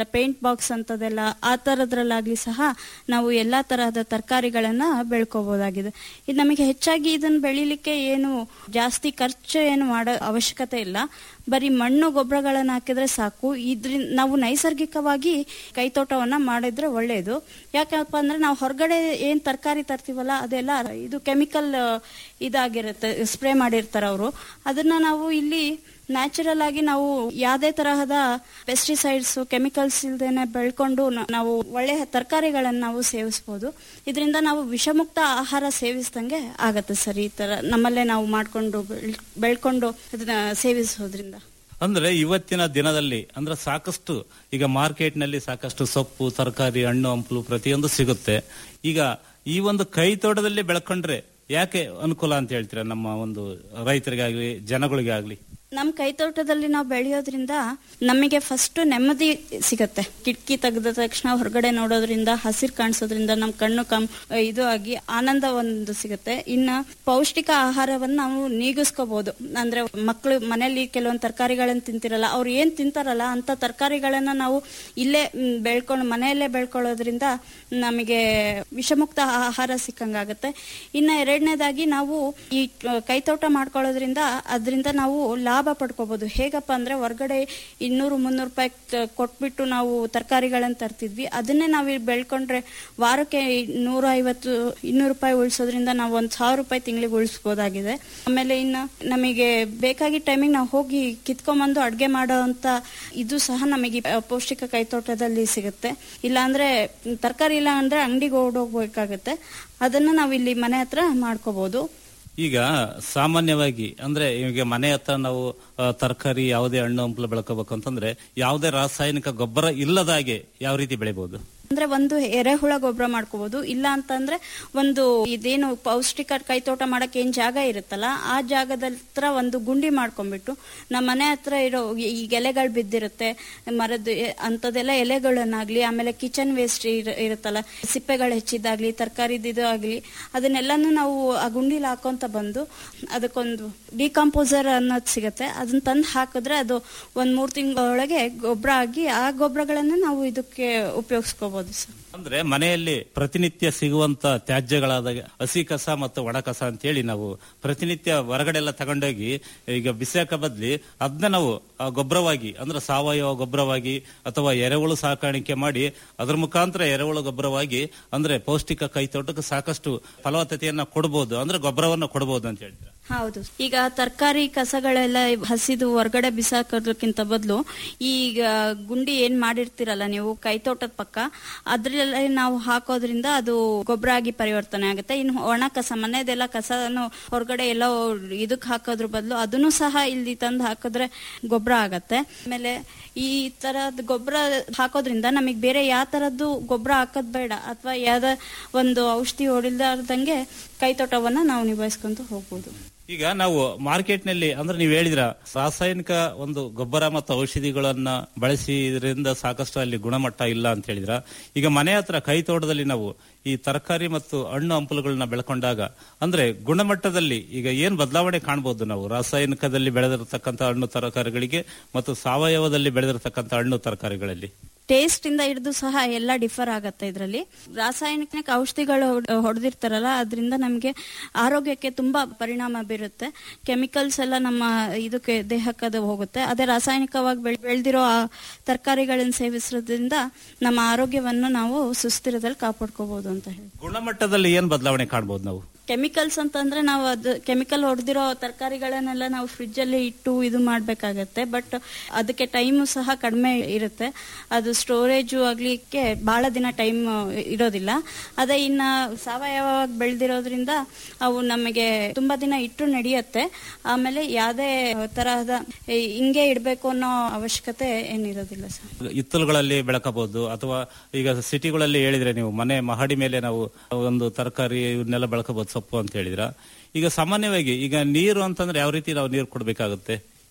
ಬಾಕ್ಸ್ ಅಂತದೆಲ್ಲ ಆ ತರದ್ರಲ್ಲಾಗ್ಲಿ ಸಹ ನಾವು ಎಲ್ಲಾ ತರಹದ ತರಕಾರಿಗಳನ್ನ ಬೆಳ್ಕೋಬಹುದಾಗಿದೆ ಇದು ನಮಗೆ ಹೆಚ್ಚಾಗಿ ಇದನ್ನ ಬೆಳಿಲಿಕ್ಕೆ ಏನು ಜಾಸ್ತಿ ಖರ್ಚು ಏನು ಮಾಡೋ ಅವಶ್ಯಕತೆ ಇಲ್ಲ ಬರೀ ಮಣ್ಣು ಗೊಬ್ಬರಗಳನ್ನ ಹಾಕಿದ್ರೆ ಸಾಕು ಇದ್ರಿಂದ ನಾವು ನೈಸರ್ಗಿಕವಾಗಿ ಕೈತೋಟವನ್ನ ಮಾಡಿದ್ರೆ ಒಳ್ಳೆಯದು ಯಾಕಪ್ಪ ಅಂದ್ರೆ ನಾವು ಹೊರಗಡೆ ಏನ್ ತರಕಾರಿ ತರ್ತೀವಲ್ಲ ಅದೆಲ್ಲ ಇದು ಕೆಮಿಕಲ್ ಇದಾಗಿರುತ್ತೆ ಸ್ಪ್ರೇ ಮಾಡಿರ್ತಾರೆ ಅವರು ಅದನ್ನ ನಾವು ಇಲ್ಲಿ ನ್ಯಾಚುರಲ್ ಆಗಿ ನಾವು ಯಾವುದೇ ತರಹದ ಪೆಸ್ಟಿಸೈಡ್ಸ್ ಕೆಮಿಕಲ್ಸ್ ಇಲ್ದೇನೆ ಬೆಳ್ಕೊಂಡು ನ- ನಾವು ಒಳ್ಳೆಯ ತರಕಾರಿಗಳನ್ನು ನಾವು ಸೇವಿಸಬಹುದು ಇದರಿಂದ ನಾವು ವಿಷಮುಕ್ತ ಆಹಾರ ಸೇವಿಸ್ದಂಗೆ ಆಗತ್ತೆ ಸರ್ ಈ ತರ ನಮ್ಮಲ್ಲೇ ನಾವು ಮಾಡ್ಕೊಂಡು ಬೆಳ್- ಬೆಳ್ಕೊಂಡು ಅದನ್ನ ಸೇವಿಸೋದ್ರಿಂದ ಅಂದ್ರೆ ಇವತ್ತಿನ ದಿನದಲ್ಲಿ ಅಂದ್ರೆ ಸಾಕಷ್ಟು ಈಗ ಮಾರ್ಕೆಟ್ ನಲ್ಲಿ ಸಾಕಷ್ಟು ಸೊಪ್ಪು ತರಕಾರಿ ಹಣ್ಣು ಹಂಪಲು ಪ್ರತಿಯೊಂದು ಸಿಗುತ್ತೆ ಈಗ ಈ ಒಂದು ಕೈ ತೋಟದಲ್ಲಿ ಬೆಳ್ಕೊಂಡ್ರೆ ಯಾಕೆ ಅನುಕೂಲ ಅಂತ ಹೇಳ್ತೀರಾ ನಮ್ಮ ಒಂದು ರೈತರಿಗಾಗ್ಲಿ ಜನಗಳಿಗಾಗ್ಲಿ ನಮ್ಮ ಕೈತೋಟದಲ್ಲಿ ನಾವು ಬೆಳೆಯೋದ್ರಿಂದ ನಮಗೆ ಫಸ್ಟ್ ನೆಮ್ಮದಿ ಸಿಗತ್ತೆ ಕಿಟಕಿ ತೆಗೆದ ತಕ್ಷಣ ಹೊರಗಡೆ ನೋಡೋದ್ರಿಂದ ಹಸಿರು ಕಾಣಿಸೋದ್ರಿಂದ ನಮ್ಮ ಕಣ್ಣು ಕಮ್ ಇದು ಆಗಿ ಆನಂದ ಒಂದು ಸಿಗುತ್ತೆ ಇನ್ನ ಪೌಷ್ಟಿಕ ಆಹಾರವನ್ನು ನಾವು ನೀಗಿಸ್ಕೋಬಹುದು ಅಂದ್ರೆ ಮಕ್ಕಳು ಮನೆಯಲ್ಲಿ ಕೆಲವೊಂದು ತರಕಾರಿಗಳನ್ನ ತಿಂತಿರಲ್ಲ ಅವ್ರು ಏನ್ ತಿಂತಾರಲ್ಲ ಅಂತ ತರಕಾರಿಗಳನ್ನ ನಾವು ಇಲ್ಲೇ ಮ್, ಬೆಳ್ಕೊಂಡು ಮನೆಯಲ್ಲೇ ಬೆಳ್ಕೊಳ್ಳೋದ್ರಿಂದ ನಮಗೆ ವಿಷಮುಕ್ತ ಆಹಾರ ಸಿಕ್ಕಂಗಾಗತ್ತೆ ಇನ್ನ ಎರಡನೇದಾಗಿ ನಾವು ಈ ಆ, ಕೈತೋಟ ಮಾಡ್ಕೊಳ್ಳೋದ್ರಿಂದ ಅದರಿಂದ ನಾವು ಲಾಭ ಪಡ್ಕೋಬಹುದು ಹೇಗಪ್ಪ ಅಂದ್ರೆ ಹೊರಗಡೆ ಇನ್ನೂರು ಮುನ್ನೂರು ರೂಪಾಯಿ ಕ- ಕೊಟ್ಬಿಟ್ಟು ನಾವು ತರಕಾರಿಗಳನ್ನ ತರ್ತಿದ್ವಿ ಅದನ್ನೇ ನಾವು ಇಲ್ಲಿ ಬೆಳ್ಕೊಂಡ್ರೆ ವಾರಕ್ಕೆ ನೂರ ಐವತ್ತು ಇನ್ನೂರು ರೂಪಾಯಿ ಉಳಿಸೋದ್ರಿಂದ ನಾವು ಒಂದ್ ಸಾವಿರ ರೂಪಾಯಿ ತಿಂಗಳಿಗೆ ಉಳಿಸ್ಬೋದಾಗಿದೆ ಆಮೇಲೆ ಇನ್ನ ನಮಗೆ ಬೇಕಾಗಿದ್ದ ಟೈಮಿಗೆ ನಾವು ಹೋಗಿ ಕಿತ್ಕೊಂಬಂದು ಅಡ್ಗೆ ಮಾಡೋ ಅಂತ ಇದು ಸಹ ನಮಗೆ ಈ ಪೌಷ್ಟಿಕ ಕೈತೋಟದಲ್ಲಿ ಸಿಗುತ್ತೆ ಇಲ್ಲಾಂದ್ರೆ ತರಕಾರಿ ಇಲ್ಲ ಅಂದ್ರೆ ಅಂಗಡಿಗೆ ಓಡೋಗ್ಬೇಕಾಗತ್ತೆ ಅದನ್ನ ನಾವು ಇಲ್ಲಿ ಮನೆ ಹತ್ರ ಮಾಡ್ಕೋಬಹುದು ಈಗ ಸಾಮಾನ್ಯವಾಗಿ ಅಂದ್ರೆ ಈಗ ಮನೆ ಹತ್ರ ನಾವು ತರಕಾರಿ ಯಾವುದೇ ಹಣ್ಣು ಹಂಪಲು ಬೆಳ್ಕೋಬೇಕು ಅಂತಂದ್ರೆ ಯಾವುದೇ ರಾಸಾಯನಿಕ ಗೊಬ್ಬರ ಇಲ್ಲದಾಗೆ ಯಾವ ರೀತಿ ಬೆಳಿಬಹುದು ಅಂದ್ರೆ ಒಂದು ಎರೆಹುಳ ಗೊಬ್ಬರ ಮಾಡ್ಕೋಬಹುದು ಇಲ್ಲ ಅಂತಂದ್ರೆ ಒಂದು ಇದೇನು ಪೌಷ್ಟಿಕ ಕೈತೋಟ ಮಾಡಕ್ ಏನ್ ಜಾಗ ಇರುತ್ತಲ್ಲ ಆ ಜಾಗದ ಹತ್ರ ಒಂದು ಗುಂಡಿ ಮಾಡ್ಕೊಂಡ್ಬಿಟ್ಟು ನಮ್ಮ ಮನೆ ಹತ್ರ ಇರೋ ಈ ಎಲೆಗಳು ಬಿದ್ದಿರುತ್ತೆ ಮರದ ಎ- ಅಂಥದ್ದೆಲ್ಲ ಎಲೆಗಳನ್ನಾಗ್ಲಿ ಆಮೇಲೆ ಕಿಚನ್ ವೇಸ್ಟ್ ಇರುತ್ತಲ್ಲ ಸಿಪ್ಪೆಗಳು ಹೆಚ್ಚಿದ್ದಾಗ್ಲಿ ತರಕಾರಿದು ಆಗ್ಲಿ ಅದನ್ನೆಲ್ಲಾನು ನಾವು ಆ ಗುಂಡಿಲಿ ಹಾಕೊಂತ ಬಂದು ಅದಕ್ಕೊಂದು ಡಿಕಂಪೋಸರ್ ಅನ್ನೋದು ಸಿಗತ್ತೆ ಅದನ್ನ ತಂದು ಹಾಕಿದ್ರೆ ಅದು ಒಂದ್ ಮೂರ್ ತಿಂಗಳೊಳಗೆ ಗೊಬ್ಬರ ಆಗಿ ಆ ಗೊಬ್ಬರಗಳನ್ನ ನಾವು ಇದಕ್ಕೆ ಉಪಯೋಗಿಸ್ಕೋಬಹುದು ಸರ್ ಅಂದ್ರೆ ಮನೆಯಲ್ಲಿ ಪ್ರತಿನಿತ್ಯ ಸಿಗುವಂತ ತ್ಯಾಜ್ಯಗಳಾದ ಹಸಿ ಕಸ ಮತ್ತು ಒಣ ಕಸ ಅಂತ ಹೇಳಿ ನಾವು ಪ್ರತಿನಿತ್ಯ ಹೊರಗಡೆ ಎಲ್ಲ ತಗೊಂಡೋಗಿ ಈಗ ಬಿಸಾಕ ಬದ್ಲಿ ಅದನ್ನ ನಾವು ಆ ಗೊಬ್ಬರವಾಗಿ ಅಂದ್ರೆ ಸಾವಯವ ಗೊಬ್ಬರವಾಗಿ ಅಥವಾ ಎರೆಹುಳು ಸಾಕಾಣಿಕೆ ಮಾಡಿ ಅದ್ರ ಮುಖಾಂತರ ಎರೆಹುಳು ಗೊಬ್ಬರವಾಗಿ ಅಂದ್ರೆ ಪೌಷ್ಟಿಕ ಕೈತೋಟಕ್ಕೆ ಸಾಕಷ್ಟು ಫಲವತ್ತತೆಯನ್ನ ಕೊಡಬಹುದು ಅಂದ್ರೆ ಗೊಬ್ಬರವನ್ನ ಕೊಡಬಹುದು ಅಂತ ಹೇಳ್ತಾರೆ ಹೌದು ಈಗ ತರಕಾರಿ ಕಸಗಳೆಲ್ಲ ಹಸಿದು ಹೊರಗಡೆ ಬಿಸಾಕೋದಕ್ಕಿಂತ ಬದಲು ಈಗ ಗುಂಡಿ ಏನ್ ಮಾಡಿರ್ತೀರಲ್ಲ ನೀವು ಕೈತೋಟದ ಪಕ್ಕ ಅದ್ರಲ್ಲೇ ನಾವು ಹಾಕೋದ್ರಿಂದ ಅದು ಗೊಬ್ಬರ ಆಗಿ ಪರಿವರ್ತನೆ ಆಗುತ್ತೆ ಇನ್ನು ಒಣ ಕಸ ಮನೆದೆಲ್ಲ ಕಸನು ಹೊರಗಡೆ ಎಲ್ಲ ಇದಕ್ ಹಾಕೋದ್ರ ಬದಲು ಅದನ್ನು ಸಹ ಇಲ್ಲಿ ತಂದು ಹಾಕಿದ್ರೆ ಗೊಬ್ಬರ ಆಗತ್ತೆ ಆಮೇಲೆ ಈ ತರದ್ ಗೊಬ್ಬರ ಹಾಕೋದ್ರಿಂದ ನಮಗೆ ಬೇರೆ ಯಾವ ತರದ್ದು ಗೊಬ್ಬರ ಹಾಕೋದ್ ಬೇಡ ಅಥವಾ ಯಾವ್ದ ಒಂದು ಔಷಧಿ ಹೊಡಿಲ್ದಾರ್ದಂಗೆ ಕೈತೋಟವನ್ನ ನಾವು ನಿಭಾಯಿಸ್ಕೊಂತ ಹೋಗ್ಬೋದು ಈಗ ನಾವು ಮಾರ್ಕೆಟ್ ನಲ್ಲಿ ಅಂದ್ರೆ ನೀವು ಹೇಳಿದ್ರ ರಾಸಾಯನಿಕ ಒಂದು ಗೊಬ್ಬರ ಮತ್ತು ಔಷಧಿಗಳನ್ನ ಬಳಸಿ ಇದರಿಂದ ಸಾಕಷ್ಟು ಅಲ್ಲಿ ಗುಣಮಟ್ಟ ಇಲ್ಲ ಅಂತ ಹೇಳಿದ್ರ ಈಗ ಮನೆ ಹತ್ರ ಕೈ ತೋಟದಲ್ಲಿ ನಾವು ಈ ತರಕಾರಿ ಮತ್ತು ಹಣ್ಣು ಹಂಪಲುಗಳನ್ನ ಬೆಳ್ಕೊಂಡಾಗ ಅಂದ್ರೆ ಗುಣಮಟ್ಟದಲ್ಲಿ ಈಗ ಏನ್ ಬದಲಾವಣೆ ಕಾಣಬಹುದು ನಾವು ರಾಸಾಯನಿಕದಲ್ಲಿ ಬೆಳೆದಿರತಕ್ಕಂತ ಹಣ್ಣು ತರಕಾರಿಗಳಿಗೆ ಮತ್ತು ಸಾವಯವದಲ್ಲಿ ಬೆಳೆದಿರತಕ್ಕಂತ ಹಣ್ಣು ತರಕಾರಿಗಳಲ್ಲಿ ಟೇಸ್ಟ್ ಇಂದ ಹಿಡಿದು ಸಹ ಎಲ್ಲ ಡಿಫರ್ ಆಗತ್ತೆ ಇದರಲ್ಲಿ ರಾಸಾಯನಿಕ ಔಷಧಿಗಳು ಹೊಡೆದಿರ್ತಾರಲ್ಲ ಅದರಿಂದ ನಮಗೆ ಆರೋಗ್ಯಕ್ಕೆ ತುಂಬಾ ಪರಿಣಾಮ ಬೀರುತ್ತೆ ಕೆಮಿಕಲ್ಸ್ ಎಲ್ಲ ನಮ್ಮ ಇದಕ್ಕೆ ದೇಹಕ್ಕೆ ಅದು ಹೋಗುತ್ತೆ ಅದೇ ರಾಸಾಯನಿಕವಾಗಿ ಬೆಳ್ ಬೆಳೆದಿರೋ ತರಕಾರಿಗಳನ್ನ ಸೇವಿಸೋದ್ರಿಂದ ನಮ್ಮ ಆರೋಗ್ಯವನ್ನು ನಾವು ಸುಸ್ಥಿರದಲ್ಲಿ ಕಾಪಾಡ್ಕೋಬಹುದು ಅಂತ ಹೇಳಿ ಗುಣಮಟ್ಟದಲ್ಲಿ ಏನ್ ಬದಲಾವಣೆ ಕಾಣಬಹುದು ನಾವು ಕೆಮಿಕಲ್ಸ್ ಅಂತಂದ್ರೆ ನಾವು ಅದು ಕೆಮಿಕಲ್ ಹೊಡೆದಿರೋ ತರಕಾರಿಗಳನ್ನೆಲ್ಲ ನಾವು ಫ್ರಿಜ್ ಅಲ್ಲಿ ಇಟ್ಟು ಇದು ಮಾಡ್ಬೇಕಾಗತ್ತೆ ಬಟ್ ಅದಕ್ಕೆ ಟೈಮ್ ಸಹ ಕಡಿಮೆ ಇರುತ್ತೆ ಅದು ಸ್ಟೋರೇಜ್ ಆಗ್ಲಿಕ್ಕೆ ಬಹಳ ದಿನ ಟೈಮ್ ಇರೋದಿಲ್ಲ ಅದೇ ಇನ್ನ ಸಾವಯವವಾಗಿ ಬೆಳೆದಿರೋದ್ರಿಂದ ಅವು ನಮಗೆ ತುಂಬಾ ದಿನ ಇಟ್ಟು ನಡೆಯುತ್ತೆ ಆಮೇಲೆ ಯಾವುದೇ ತರಹದ ಈ ಹಿಂಗೆ ಇಡಬೇಕು ಅನ್ನೋ ಅವಶ್ಯಕತೆ ಏನಿರೋದಿಲ್ಲ ಸರ್ ಇತ್ತಲುಗಳಲ್ಲಿ ಬೆಳಕಬಹುದು ಅಥವಾ ಈಗ ಸಿಟಿಗಳಲ್ಲಿ ಹೇಳಿದ್ರೆ ನೀವು ಮನೆ ಮಹಡಿ ಮೇಲೆ ನಾವು ಒಂದು ತರಕಾರಿ ಇವನ್ನೆಲ್ಲ ಬೆಳಕಬಹುದು ಸೊಪ್ಪು ಅಂತ ಹೇಳಿದ್ರ ಈಗ ಸಾಮಾನ್ಯವಾಗಿ ಈಗ ನೀರು ಅಂತಂದ್ರೆ ಯಾವ ರೀತಿ ನಾವು ನೀರು ಕೊಡ್ಬೇಕಾಗುತ್ತೆ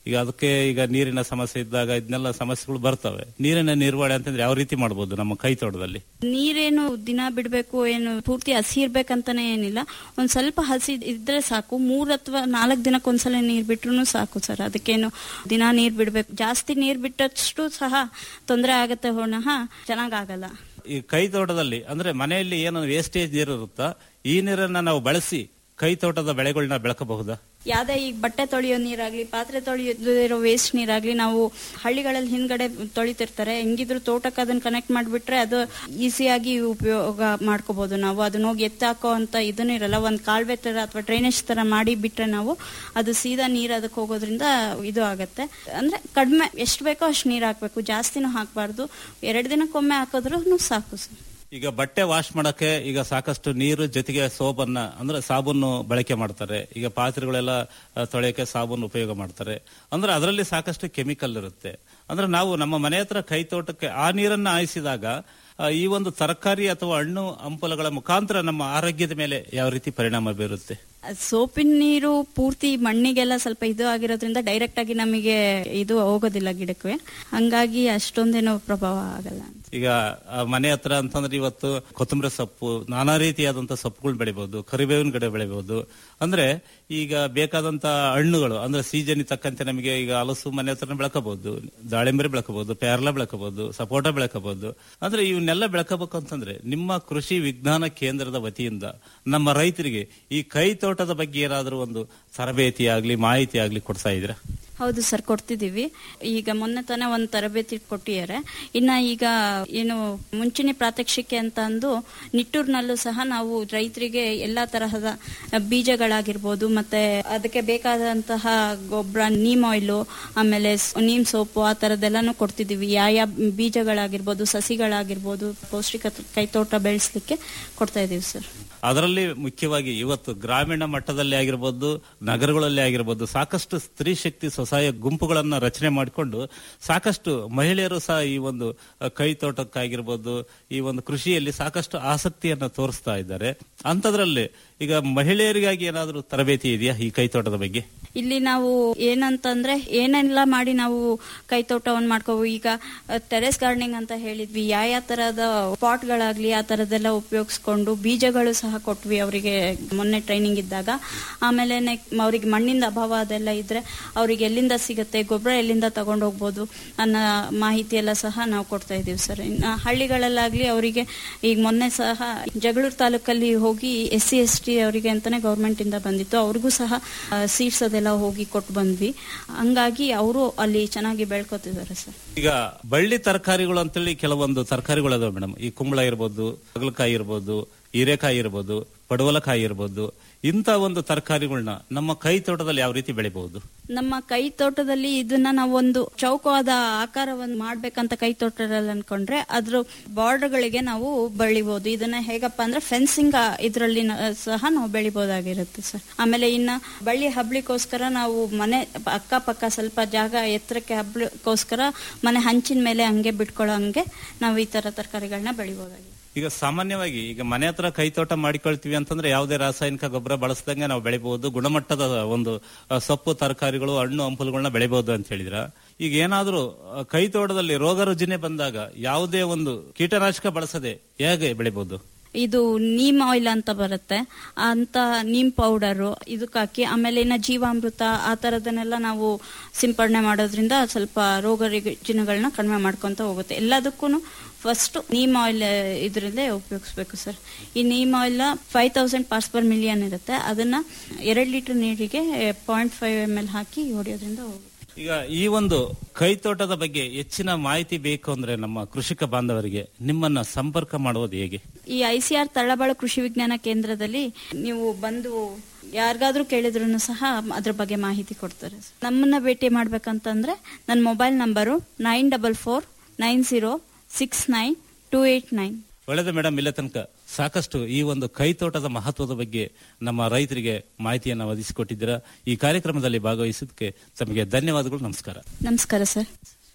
ಈಗ ಅದಕ್ಕೆ ಈಗ ನೀರಿನ ಸಮಸ್ಯೆ ಇದ್ದಾಗ ಇದನ್ನೆಲ್ಲ ಸಮಸ್ಯೆಗಳು ಬರ್ತವೆ ನೀರಿನ ನಿರ್ವಹಣೆ ಅಂತಂದ್ರೆ ಯಾವ ರೀತಿ ಮಾಡಬಹುದು ನಮ್ಮ ಕೈ ತೋಟದಲ್ಲಿ ನೀರೇನು ದಿನ ಬಿಡ್ಬೇಕು ಏನು ಪೂರ್ತಿ ಹಸಿ ಇರ್ಬೇಕಂತಾನೆ ಏನಿಲ್ಲ ಒಂದ್ ಸ್ವಲ್ಪ ಹಸಿ ಇದ್ರೆ ಸಾಕು ಮೂರ್ ಅಥವಾ ನಾಲ್ಕು ದಿನಕ್ಕೊಂದ್ಸಲ ನೀರ್ ಬಿಟ್ರು ಸಾಕು ಸರ್ ಅದಕ್ಕೇನು ದಿನ ನೀರ್ ಬಿಡ್ಬೇಕು ಜಾಸ್ತಿ ನೀರ್ ಬಿಟ್ಟಷ್ಟು ಸಹ ತೊಂದರೆ ಆಗತ್ತೆ ಹೊಣಃ ಚೆನ್ನಾಗಾಗಲ್ಲ ಈ ಕೈ ತೋಟದಲ್ಲಿ ಅಂದ್ರೆ ಮನೆಯಲ್ಲಿ ಏನೋ ವೇಸ್ಟೇಜ್ ನೀರು ಇರುತ್ತಾ ಈ ನೀರನ್ನ ನಾವು ಬಳಸಿ ಕೈ ತೋಟದ ಬೆಳೆಗಳನ್ನ ಬೆಳಕಬಹುದಾ ಯಾವ್ದೇ ಈಗ ಬಟ್ಟೆ ತೊಳೆಯೋ ನೀರಾಗ್ಲಿ ಪಾತ್ರೆ ತೊಳೆಯೋ ವೇಸ್ಟ್ ನೀರಾಗ್ಲಿ ನಾವು ಹಳ್ಳಿಗಳಲ್ಲಿ ಹಿಂದ್ಗಡೆ ತೊಳಿತಿರ್ತಾರೆ ಹೆಂಗಿದ್ರು ತೋಟಕ್ಕೆ ಅದನ್ನ ಕನೆಕ್ಟ್ ಮಾಡ್ಬಿಟ್ರೆ ಅದು ಈಸಿಯಾಗಿ ಉಪಯೋಗ ಮಾಡ್ಕೋಬಹುದು ನಾವು ಅದನ್ನ ಹೋಗಿ ಎತ್ತಾಕೋ ಅಂತ ಇದನ್ನ ಇರಲ್ಲ ಒಂದ್ ಕಾಲ್ವೆ ತರ ಅಥವಾ ಡ್ರೈನೇಜ್ ತರ ಮಾಡಿ ಬಿಟ್ರೆ ನಾವು ಅದು ಸೀದಾ ನೀರ್ ಅದಕ್ಕೆ ಹೋಗೋದ್ರಿಂದ ಇದು ಆಗತ್ತೆ ಅಂದ್ರೆ ಕಡಿಮೆ ಎಷ್ಟು ಬೇಕೋ ಅಷ್ಟು ನೀರ್ ಹಾಕ್ಬೇಕು ಜಾಸ್ತಿನೂ ಹಾಕ್ಬಾರ್ದು ಎರಡು ದಿನಕ್ಕೊಮ್ಮೆ ಹಾಕಿದ್ರು ಸಾಕು ಸರ್ ಈಗ ಬಟ್ಟೆ ವಾಶ್ ಮಾಡಕ್ಕೆ ಈಗ ಸಾಕಷ್ಟು ನೀರು ಜೊತೆಗೆ ಸೋಪನ್ನ ಅಂದ್ರೆ ಸಾಬೂನು ಬಳಕೆ ಮಾಡ್ತಾರೆ ಈಗ ಪಾತ್ರೆಗಳೆಲ್ಲ ಆ, ತೊಳೆಯಕ್ಕೆ ಸಾಬೂನು ಉಪಯೋಗ ಮಾಡ್ತಾರೆ ಅಂದ್ರೆ ಅದರಲ್ಲಿ ಸಾಕಷ್ಟು ಕೆಮಿಕಲ್ ಇರುತ್ತೆ ಅಂದ್ರೆ ನಾವು ನಮ್ಮ ಮನೆ ಹತ್ರ ಕೈ ತೋಟಕ್ಕೆ ಆ ನೀರನ್ನ ಆಯಿಸಿದಾಗ ಆ, ಈ ಒಂದು ತರಕಾರಿ ಅಥವಾ ಹಣ್ಣು ಹಂಪಲುಗಳ ಮುಖಾಂತರ ನಮ್ಮ ಆರೋಗ್ಯದ ಮೇಲೆ ಯಾವ ರೀತಿ ಪರಿಣಾಮ ಬೀರುತ್ತೆ ಸೋಪಿನ ನೀರು ಪೂರ್ತಿ ಮಣ್ಣಿಗೆಲ್ಲ ಸ್ವಲ್ಪ ಇದು ಆಗಿರೋದ್ರಿಂದ ಡೈರೆಕ್ಟ್ ಆಗಿ ನಮಗೆ ಇದು ಹೋಗೋದಿಲ್ಲ ಗಿಡಕ್ಕೆ ಹಂಗಾಗಿ ಅಷ್ಟೊಂದೇನೋ ಪ್ರಭಾವ ಆಗಲ್ಲ ಈಗ ಆ, ಮನೆ ಹತ್ರ ಅಂತಂದ್ರೆ ಇವತ್ತು ಕೊತ್ತಂಬರಿ ಸೊಪ್ಪು ನಾನಾ ರೀತಿಯಾದಂತ ಸೊಪ್ಪುಗಳು ಬೆಳಿಬಹುದು ಕರಿಬೇವಿನ ಗಿಡ ಬೆಳಿಬಹುದು ಅಂದ್ರೆ ಈಗ ಬೇಕಾದಂತ ಹಣ್ಣುಗಳು ಅಂದ್ರೆ ಸೀಸನ್ ತಕ್ಕಂತೆ ನಮಗೆ ಈಗ ಹಲಸು ಮನೆ ಹತ್ರ ಬೆಳಕಬಹುದು ದಾಳಿಂಬರಿ ಬೆಳಕಬಹುದು ಪೇರ್ಲ ಬೆಳಕಬಹುದು ಸಪೋಟ ಬೆಳಕಬಹುದು ಅಂದ್ರೆ ಇವನ್ನೆಲ್ಲ ಬೆಳಕಬೇಕು ಅಂತಂದ್ರೆ ನಿಮ್ಮ ಕೃಷಿ ವಿಜ್ಞಾನ ಕೇಂದ್ರದ ವತಿಯಿಂದ ನಮ್ಮ ರೈತರಿಗೆ ಈ ಕೈ ತೋಟದ ಬಗ್ಗೆ ಏನಾದರೂ ಒಂದು ತರಬೇತಿ ಆಗ್ಲಿ ಮಾಹಿತಿ ಆಗ್ಲಿ ಕೊಡ್ತಾ ಇದ್ದೀರಾ ಹೌದು ಸರ್ ಕೊಡ್ತಿದೀವಿ ಈಗ ಮೊನ್ನೆ ತಾನೇ ಒಂದು ತರಬೇತಿ ಕೊಟ್ಟಿದ್ದಾರೆ ಇನ್ನ ಈಗ ಏನು ಮುಂಚೂಣಿ ಪ್ರಾತ್ಯಕ್ಷಿಕೆ ಅಂತ ಅಂದು ನಿಟ್ಟೂರಿನಲ್ಲೂ ಸಹ ನಾವು ರೈತರಿಗೆ ಎಲ್ಲಾ ತರಹದ ಬೀಜಗಳಾಗಿರ್ಬೋದು ಮತ್ತೆ ಅದಕ್ಕೆ ಬೇಕಾದಂತಹ ಗೊಬ್ಬರ ನೀಮ್ ಆಯಿಲು ಆಮೇಲೆ ಸ್- ನೀಮ್ ಸೋಪು ಆ ತರದೆಲ್ಲಾನು ಕೊಡ್ತಿದೀವಿ ಯಾವ ಯಾವ ಬೀಜಗಳಾಗಿರ್ಬೋದು ಸಸಿಗಳಾಗಿರ್ಬೋದು ಪೌಷ್ಟಿಕ ಕೈತೋಟ ಬೆಳೆಸಲಿಕ್ಕೆ ಕೊಡ್ತಾ ಇದೀವಿ ಸರ್ ಅದರಲ್ಲಿ ಮುಖ್ಯವಾಗಿ ಇವತ್ತು ಗ್ರಾಮೀಣ ಮಟ್ಟದಲ್ಲಿ ಆಗಿರ್ಬೋದು ನಗರಗಳಲ್ಲಿ ಆಗಿರ್ಬೋದು ಸಾಕಷ್ಟು ಸ್ತ್ರೀ ಶಕ್ತಿ ಸ್ವಸಹಾಯ ಗುಂಪುಗಳನ್ನ ರಚನೆ ಮಾಡಿಕೊಂಡು ಸಾಕಷ್ಟು ಮಹಿಳೆಯರು ಸಹ ಈ ಒಂದು ಅ, ಕೈ ತೋಟಕ್ಕಾಗಿರ್ಬೋದು ಈ ಒಂದು ಕೃಷಿಯಲ್ಲಿ ಸಾಕಷ್ಟು ಆಸಕ್ತಿಯನ್ನ ತೋರಿಸ್ತಾ ಇದ್ದಾರೆ ಅಂತದ್ರಲ್ಲಿ ಈಗ ಮಹಿಳೆಯರಿಗಾಗಿ ಏನಾದರೂ ತರಬೇತಿ ಇದೆಯಾ ಈ ಕೈ ತೋಟದ ಬಗ್ಗೆ ಇಲ್ಲಿ ನಾವು ಏನಂತಂದ್ರೆ ಏನೆಲ್ಲ ಮಾಡಿ ನಾವು ಕೈತೋಟವನ್ನು ಮಾಡ್ಕೋಬಹುದು ಈಗ ಟೆರೆಸ್ ಗಾರ್ಡನಿಂಗ್ ಅಂತ ಹೇಳಿದ್ವಿ ಯಾವ ಯಾವ ತರಹದ ಪಾಟ್ಗಳಾಗ್ಲಿ ಆ ತರದೆಲ್ಲ ಉಪಯೋಗಿಸ್ಕೊಂಡು ಬೀಜಗಳು ಸಹ ಕೊಟ್ವಿ ಅವರಿಗೆ ಮೊನ್ನೆ ಟ್ರೈನಿಂಗ್ ಇದ್ದಾಗ ಆಮೇಲೆ ಅವ್ರಿಗೆ ಮಣ್ಣಿಂದ ಅಭಾವ ಅದೆಲ್ಲ ಇದ್ರೆ ಅವ್ರಿಗೆ ಎಲ್ಲಿಂದ ಸಿಗುತ್ತೆ ಗೊಬ್ಬರ ಎಲ್ಲಿಂದ ತಗೊಂಡು ಹೋಗ್ಬೋದು ಅನ್ನೋ ಮಾಹಿತಿ ಎಲ್ಲ ಸಹ ನಾವು ಕೊಡ್ತಾ ಇದೀವಿ ಸರ್ ಇನ್ನು ಹಳ್ಳಿಗಳಲ್ಲಾಗ್ಲಿ ಅವರಿಗೆ ಈಗ ಮೊನ್ನೆ ಸಹ ಜಗಳೂರು ತಾಲೂಕಲ್ಲಿ ಹೋಗಿ ಎಸ್ ಸಿ ಎಸ್ ಟಿ ಅವರಿಗೆ ಅಂತಾನೆ ಗೌರ್ಮೆಂಟ್ ಇಂದ ಬಂದಿತ್ತು ಅವ್ರಿಗೂ ಸಹ ಸೀಡ್ಸ್ ಅದೆಲ್ಲ ಹೋಗಿ ಕೊಟ್ಟು ಬಂದ್ವಿ ಹಂಗಾಗಿ ಅವರು ಅಲ್ಲಿ ಚೆನ್ನಾಗಿ ಬೆಳ್ಕೊತಿದ್ದಾರೆ ಸರ್ ಈಗ ಬಳ್ಳಿ ತರಕಾರಿಗಳು ಅಂತೇಳಿ ಕೆಲವೊಂದು ತರಕಾರಿಗಳು ಅದಾವೆ ಮೇಡಮ್ ಈ ಕುಂಬಳ ಇರ್ಬೋದು ಹಾಗಲಕಾಯಿ ಇರ್ಬೋದು ಹೀರೆಕಾಯಿ ಇರ್ಬೋದು ಪಡವಲಕಾಯಿ ಇರ್ಬೋದು ಇಂಥ ಒಂದು ತರಕಾರಿಗಳನ್ನ ನಮ್ಮ ಕೈ ತೋಟದಲ್ಲಿ ಯಾವ ರೀತಿ ಬೆಳಿಬಹುದು ನಮ್ಮ ಕೈ ತೋಟದಲ್ಲಿ ಇದನ್ನ ನಾವು ಒಂದು ಚೌಕವಾದ ಆಕಾರವನ್ನು ಮಾಡ್ಬೇಕಂತ ಕೈ ತೋಟದಲ್ಲಿ ಅನ್ಕೊಂಡ್ರೆ ಅದ್ರ ಬಾರ್ಡರ್ಗಳಿಗೆ ನಾವು ಬೆಳಿಬಹುದು ಇದನ್ನ ಹೇಗಪ್ಪ ಅಂದ್ರೆ ಫೆನ್ಸಿಂಗ್ ಇದರಲ್ಲಿ ಸಹ ನಾವು ಬೆಳಿಬಹುದಾಗಿರುತ್ತೆ ಸರ್ ಆಮೇಲೆ ಇನ್ನ ಬಳ್ಳಿ ಹಬ್ಲಿಕ್ಕೋಸ್ಕರ ನಾವು ಮನೆ ಅಕ್ಕಪಕ್ಕ ಸ್ವಲ್ಪ ಜಾಗ ಎತ್ತರಕ್ಕೆ ಹಬ್ಲಿಕ್ಕೋಸ್ಕರ ಮನೆ ಹಂಚಿನ ಮೇಲೆ ಹಂಗೆ ಬಿಟ್ಕೊಳ್ಳೋ ಹಂಗೆ ನಾವು ಈ ತರ ತರಕಾರಿಗಳನ್ನ ಬೆಳಿಬಹುದಾಗಿದೆ ಈಗ ಸಾಮಾನ್ಯವಾಗಿ ಈಗ ಮನೆ ಹತ್ರ ಕೈ ತೋಟ ಮಾಡಿಕೊಳ್ತೀವಿ ಅಂತಂದ್ರೆ ಯಾವುದೇ ರಾಸಾಯನಿಕ ಗೊಬ್ಬರ ಬಳಸದಂಗೆ ನಾವು ಬೆಳಿಬಹುದು ಗುಣಮಟ್ಟದ ಒಂದು ಆ, ಸೊಪ್ಪು ತರಕಾರಿಗಳು ಹಣ್ಣು ಹಂಪಲುಗಳನ್ನ ಬೆಳಿಬಹುದು ಅಂತ ಹೇಳಿದ್ರ ಈಗ ಏನಾದ್ರೂ ಆ, ಕೈ ತೋಟದಲ್ಲಿ ರೋಗ ರುಜಿನ ಬಂದಾಗ ಯಾವುದೇ ಒಂದು ಕೀಟನಾಶಕ ಬಳಸದೆ ಹೇಗೆ ಬೆಳಿಬಹುದು ಇದು ನೀಮ್ ಆಯಿಲ್ ಅಂತ ಬರುತ್ತೆ ಅಂತ ನೀಮ್ ಪೌಡರು ಇದಕ್ಕೆ ಹಾಕಿ ಆಮೇಲೆ ಇನ್ನ ಜೀವಾಮೃತ ಆ ತರದನ್ನೆಲ್ಲ ನಾವು ಸಿಂಪಡಣೆ ಮಾಡೋದ್ರಿಂದ ಸ್ವಲ್ಪ ರೋಗ ರುಜಿನಗಳನ್ನ ಕಡಿಮೆ ಮಾಡ್ಕೊಂತ ಹೋಗುತ್ತೆ ಎಲ್ಲದಕ್ಕೂ ಫಸ್ಟ್ ನೀಮ್ ಆಯಿಲ್ ಇದರಲ್ಲೇ ಉಪಯೋಗಿಸ್ಬೇಕು ಸರ್ ಈ neem oil five thousand parts per million ಇರುತ್ತೆ ಅದನ್ನ ಎರಡು ಲೀಟರ್ ನೀರಿಗೆ ಪಾಯಿಂಟ್ ಫೈವ್ ಎಮ್ ಎಲ್ ಹಾಕಿ ಹೊಡೆಯೋದ್ರಿಂದ ಹೋಗುತ್ತೆ ಈಗ ಈ ಒಂದು ಕೈ ತೋಟದ ಬಗ್ಗೆ ಹೆಚ್ಚಿನ ಮಾಹಿತಿ ಬೇಕು ಅಂದ್ರೆ ನಮ್ಮ ಕೃಷಿಕ ಬಾಂಧವರಿಗೆ ನಿಮ್ಮನ್ನ ಸಂಪರ್ಕ ಮಾಡುವುದು ಹೇಗೆ ಈ ಐಸಿಆರ್ ತಳ್ಳಬಾಳು ಕೃಷಿ ವಿಜ್ಞಾನ ಕೇಂದ್ರದಲ್ಲಿ ನೀವು ಬಂದು ಯಾರಿಗಾದ್ರೂ ಕೇಳಿದ್ರು ಸಹ ಅದ್ರ ಬಗ್ಗೆ ಮಾಹಿತಿ ಕೊಡ್ತಾರೆ ನಮ್ಮನ್ನ ಭೇಟಿ ಮಾಡ್ಬೇಕಂತಂದ್ರೆ ನನ್ನ mobile number nine double four nine zero six nine two eight nine ಒಳ್ಳೆದು ಮೇಡಮ್ ಇಲ್ಲ ತನಕ ಸಾಕಷ್ಟು ಈ ಒಂದು ಕೈ ತೋಟದ ಮಹತ್ವದ ಬಗ್ಗೆ ನಮ್ಮ ರೈತರಿಗೆ ಮಾಹಿತಿಯನ್ನು ಒದಗಿಸಿಕೊಟ್ಟಿದ್ದೀರಾ ಈ ಕಾರ್ಯಕ್ರಮದಲ್ಲಿ ಭಾಗವಹಿಸಿದ್ದಕ್ಕೆ ತಮಗೆ ಧನ್ಯವಾದಗಳು ನಮಸ್ಕಾರ ನಮಸ್ಕಾರ ಸರ್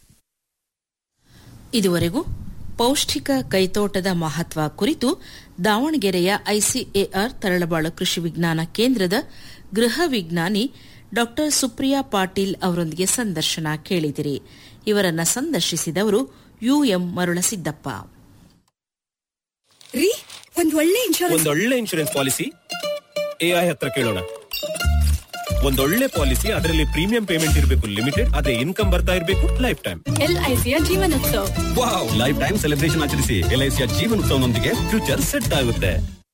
ಇದುವರೆಗೂ ಪೌಷ್ಟಿಕ ಕೈತೋಟದ ಮಹತ್ವ ಕುರಿತು ದಾವಣಗೆರೆಯ ಐಸಿಎಆರ್ ತರಳಬಾಳು ಕೃಷಿ ವಿಜ್ಞಾನ ಕೇಂದ್ರದ ಗೃಹ ವಿಜ್ಞಾನಿ ಡಾಕ್ಟರ್ ಸುಪ್ರಿಯಾ ಪಾಟೀಲ್ ಅವರೊಂದಿಗೆ ಸಂದರ್ಶನ ಕೇಳಿದಿರಿ ಇವರನ್ನ ಸಂದರ್ಶಿಸಿದವರು ಯುಎಂ ಮರುಳಸಿದ್ದಪ್ಪ ರೀ ಒಂದ್ ಒಳ್ಳೆ ಇನ್ಶೂರೆನ್ಸ್ ಒಂದೊಳ್ಳೆ ಇನ್ಶೂರೆನ್ಸ್ ಪಾಲಿಸಿ ಎಐ ಹತ್ರ ಕೇಳೋಣ ಒಂದೊಳ್ಳೆ ಪಾಲಿಸಿ ಅದರಲ್ಲಿ ಪ್ರೀಮಿಯಂ ಪೇಮೆಂಟ್ ಇರಬೇಕು ಲಿಮಿಟೆಡ್ ಅದೇ ಇನ್ಕಮ್ ಬರ್ತಾ ಇರಬೇಕು ಲೈಫ್ ಟೈಮ್ ಎಲ್ಐಸಿಯ Jeevanotsav wow life time celebration ಆಚರಿಸಿ ಎಲ್ಐಸಿಯ ಜೀವನೋತ್ಸವನೊಂದಿಗೆ ಫ್ಯೂಚರ್ ಸೆಟ್ ಆಗುತ್ತೆ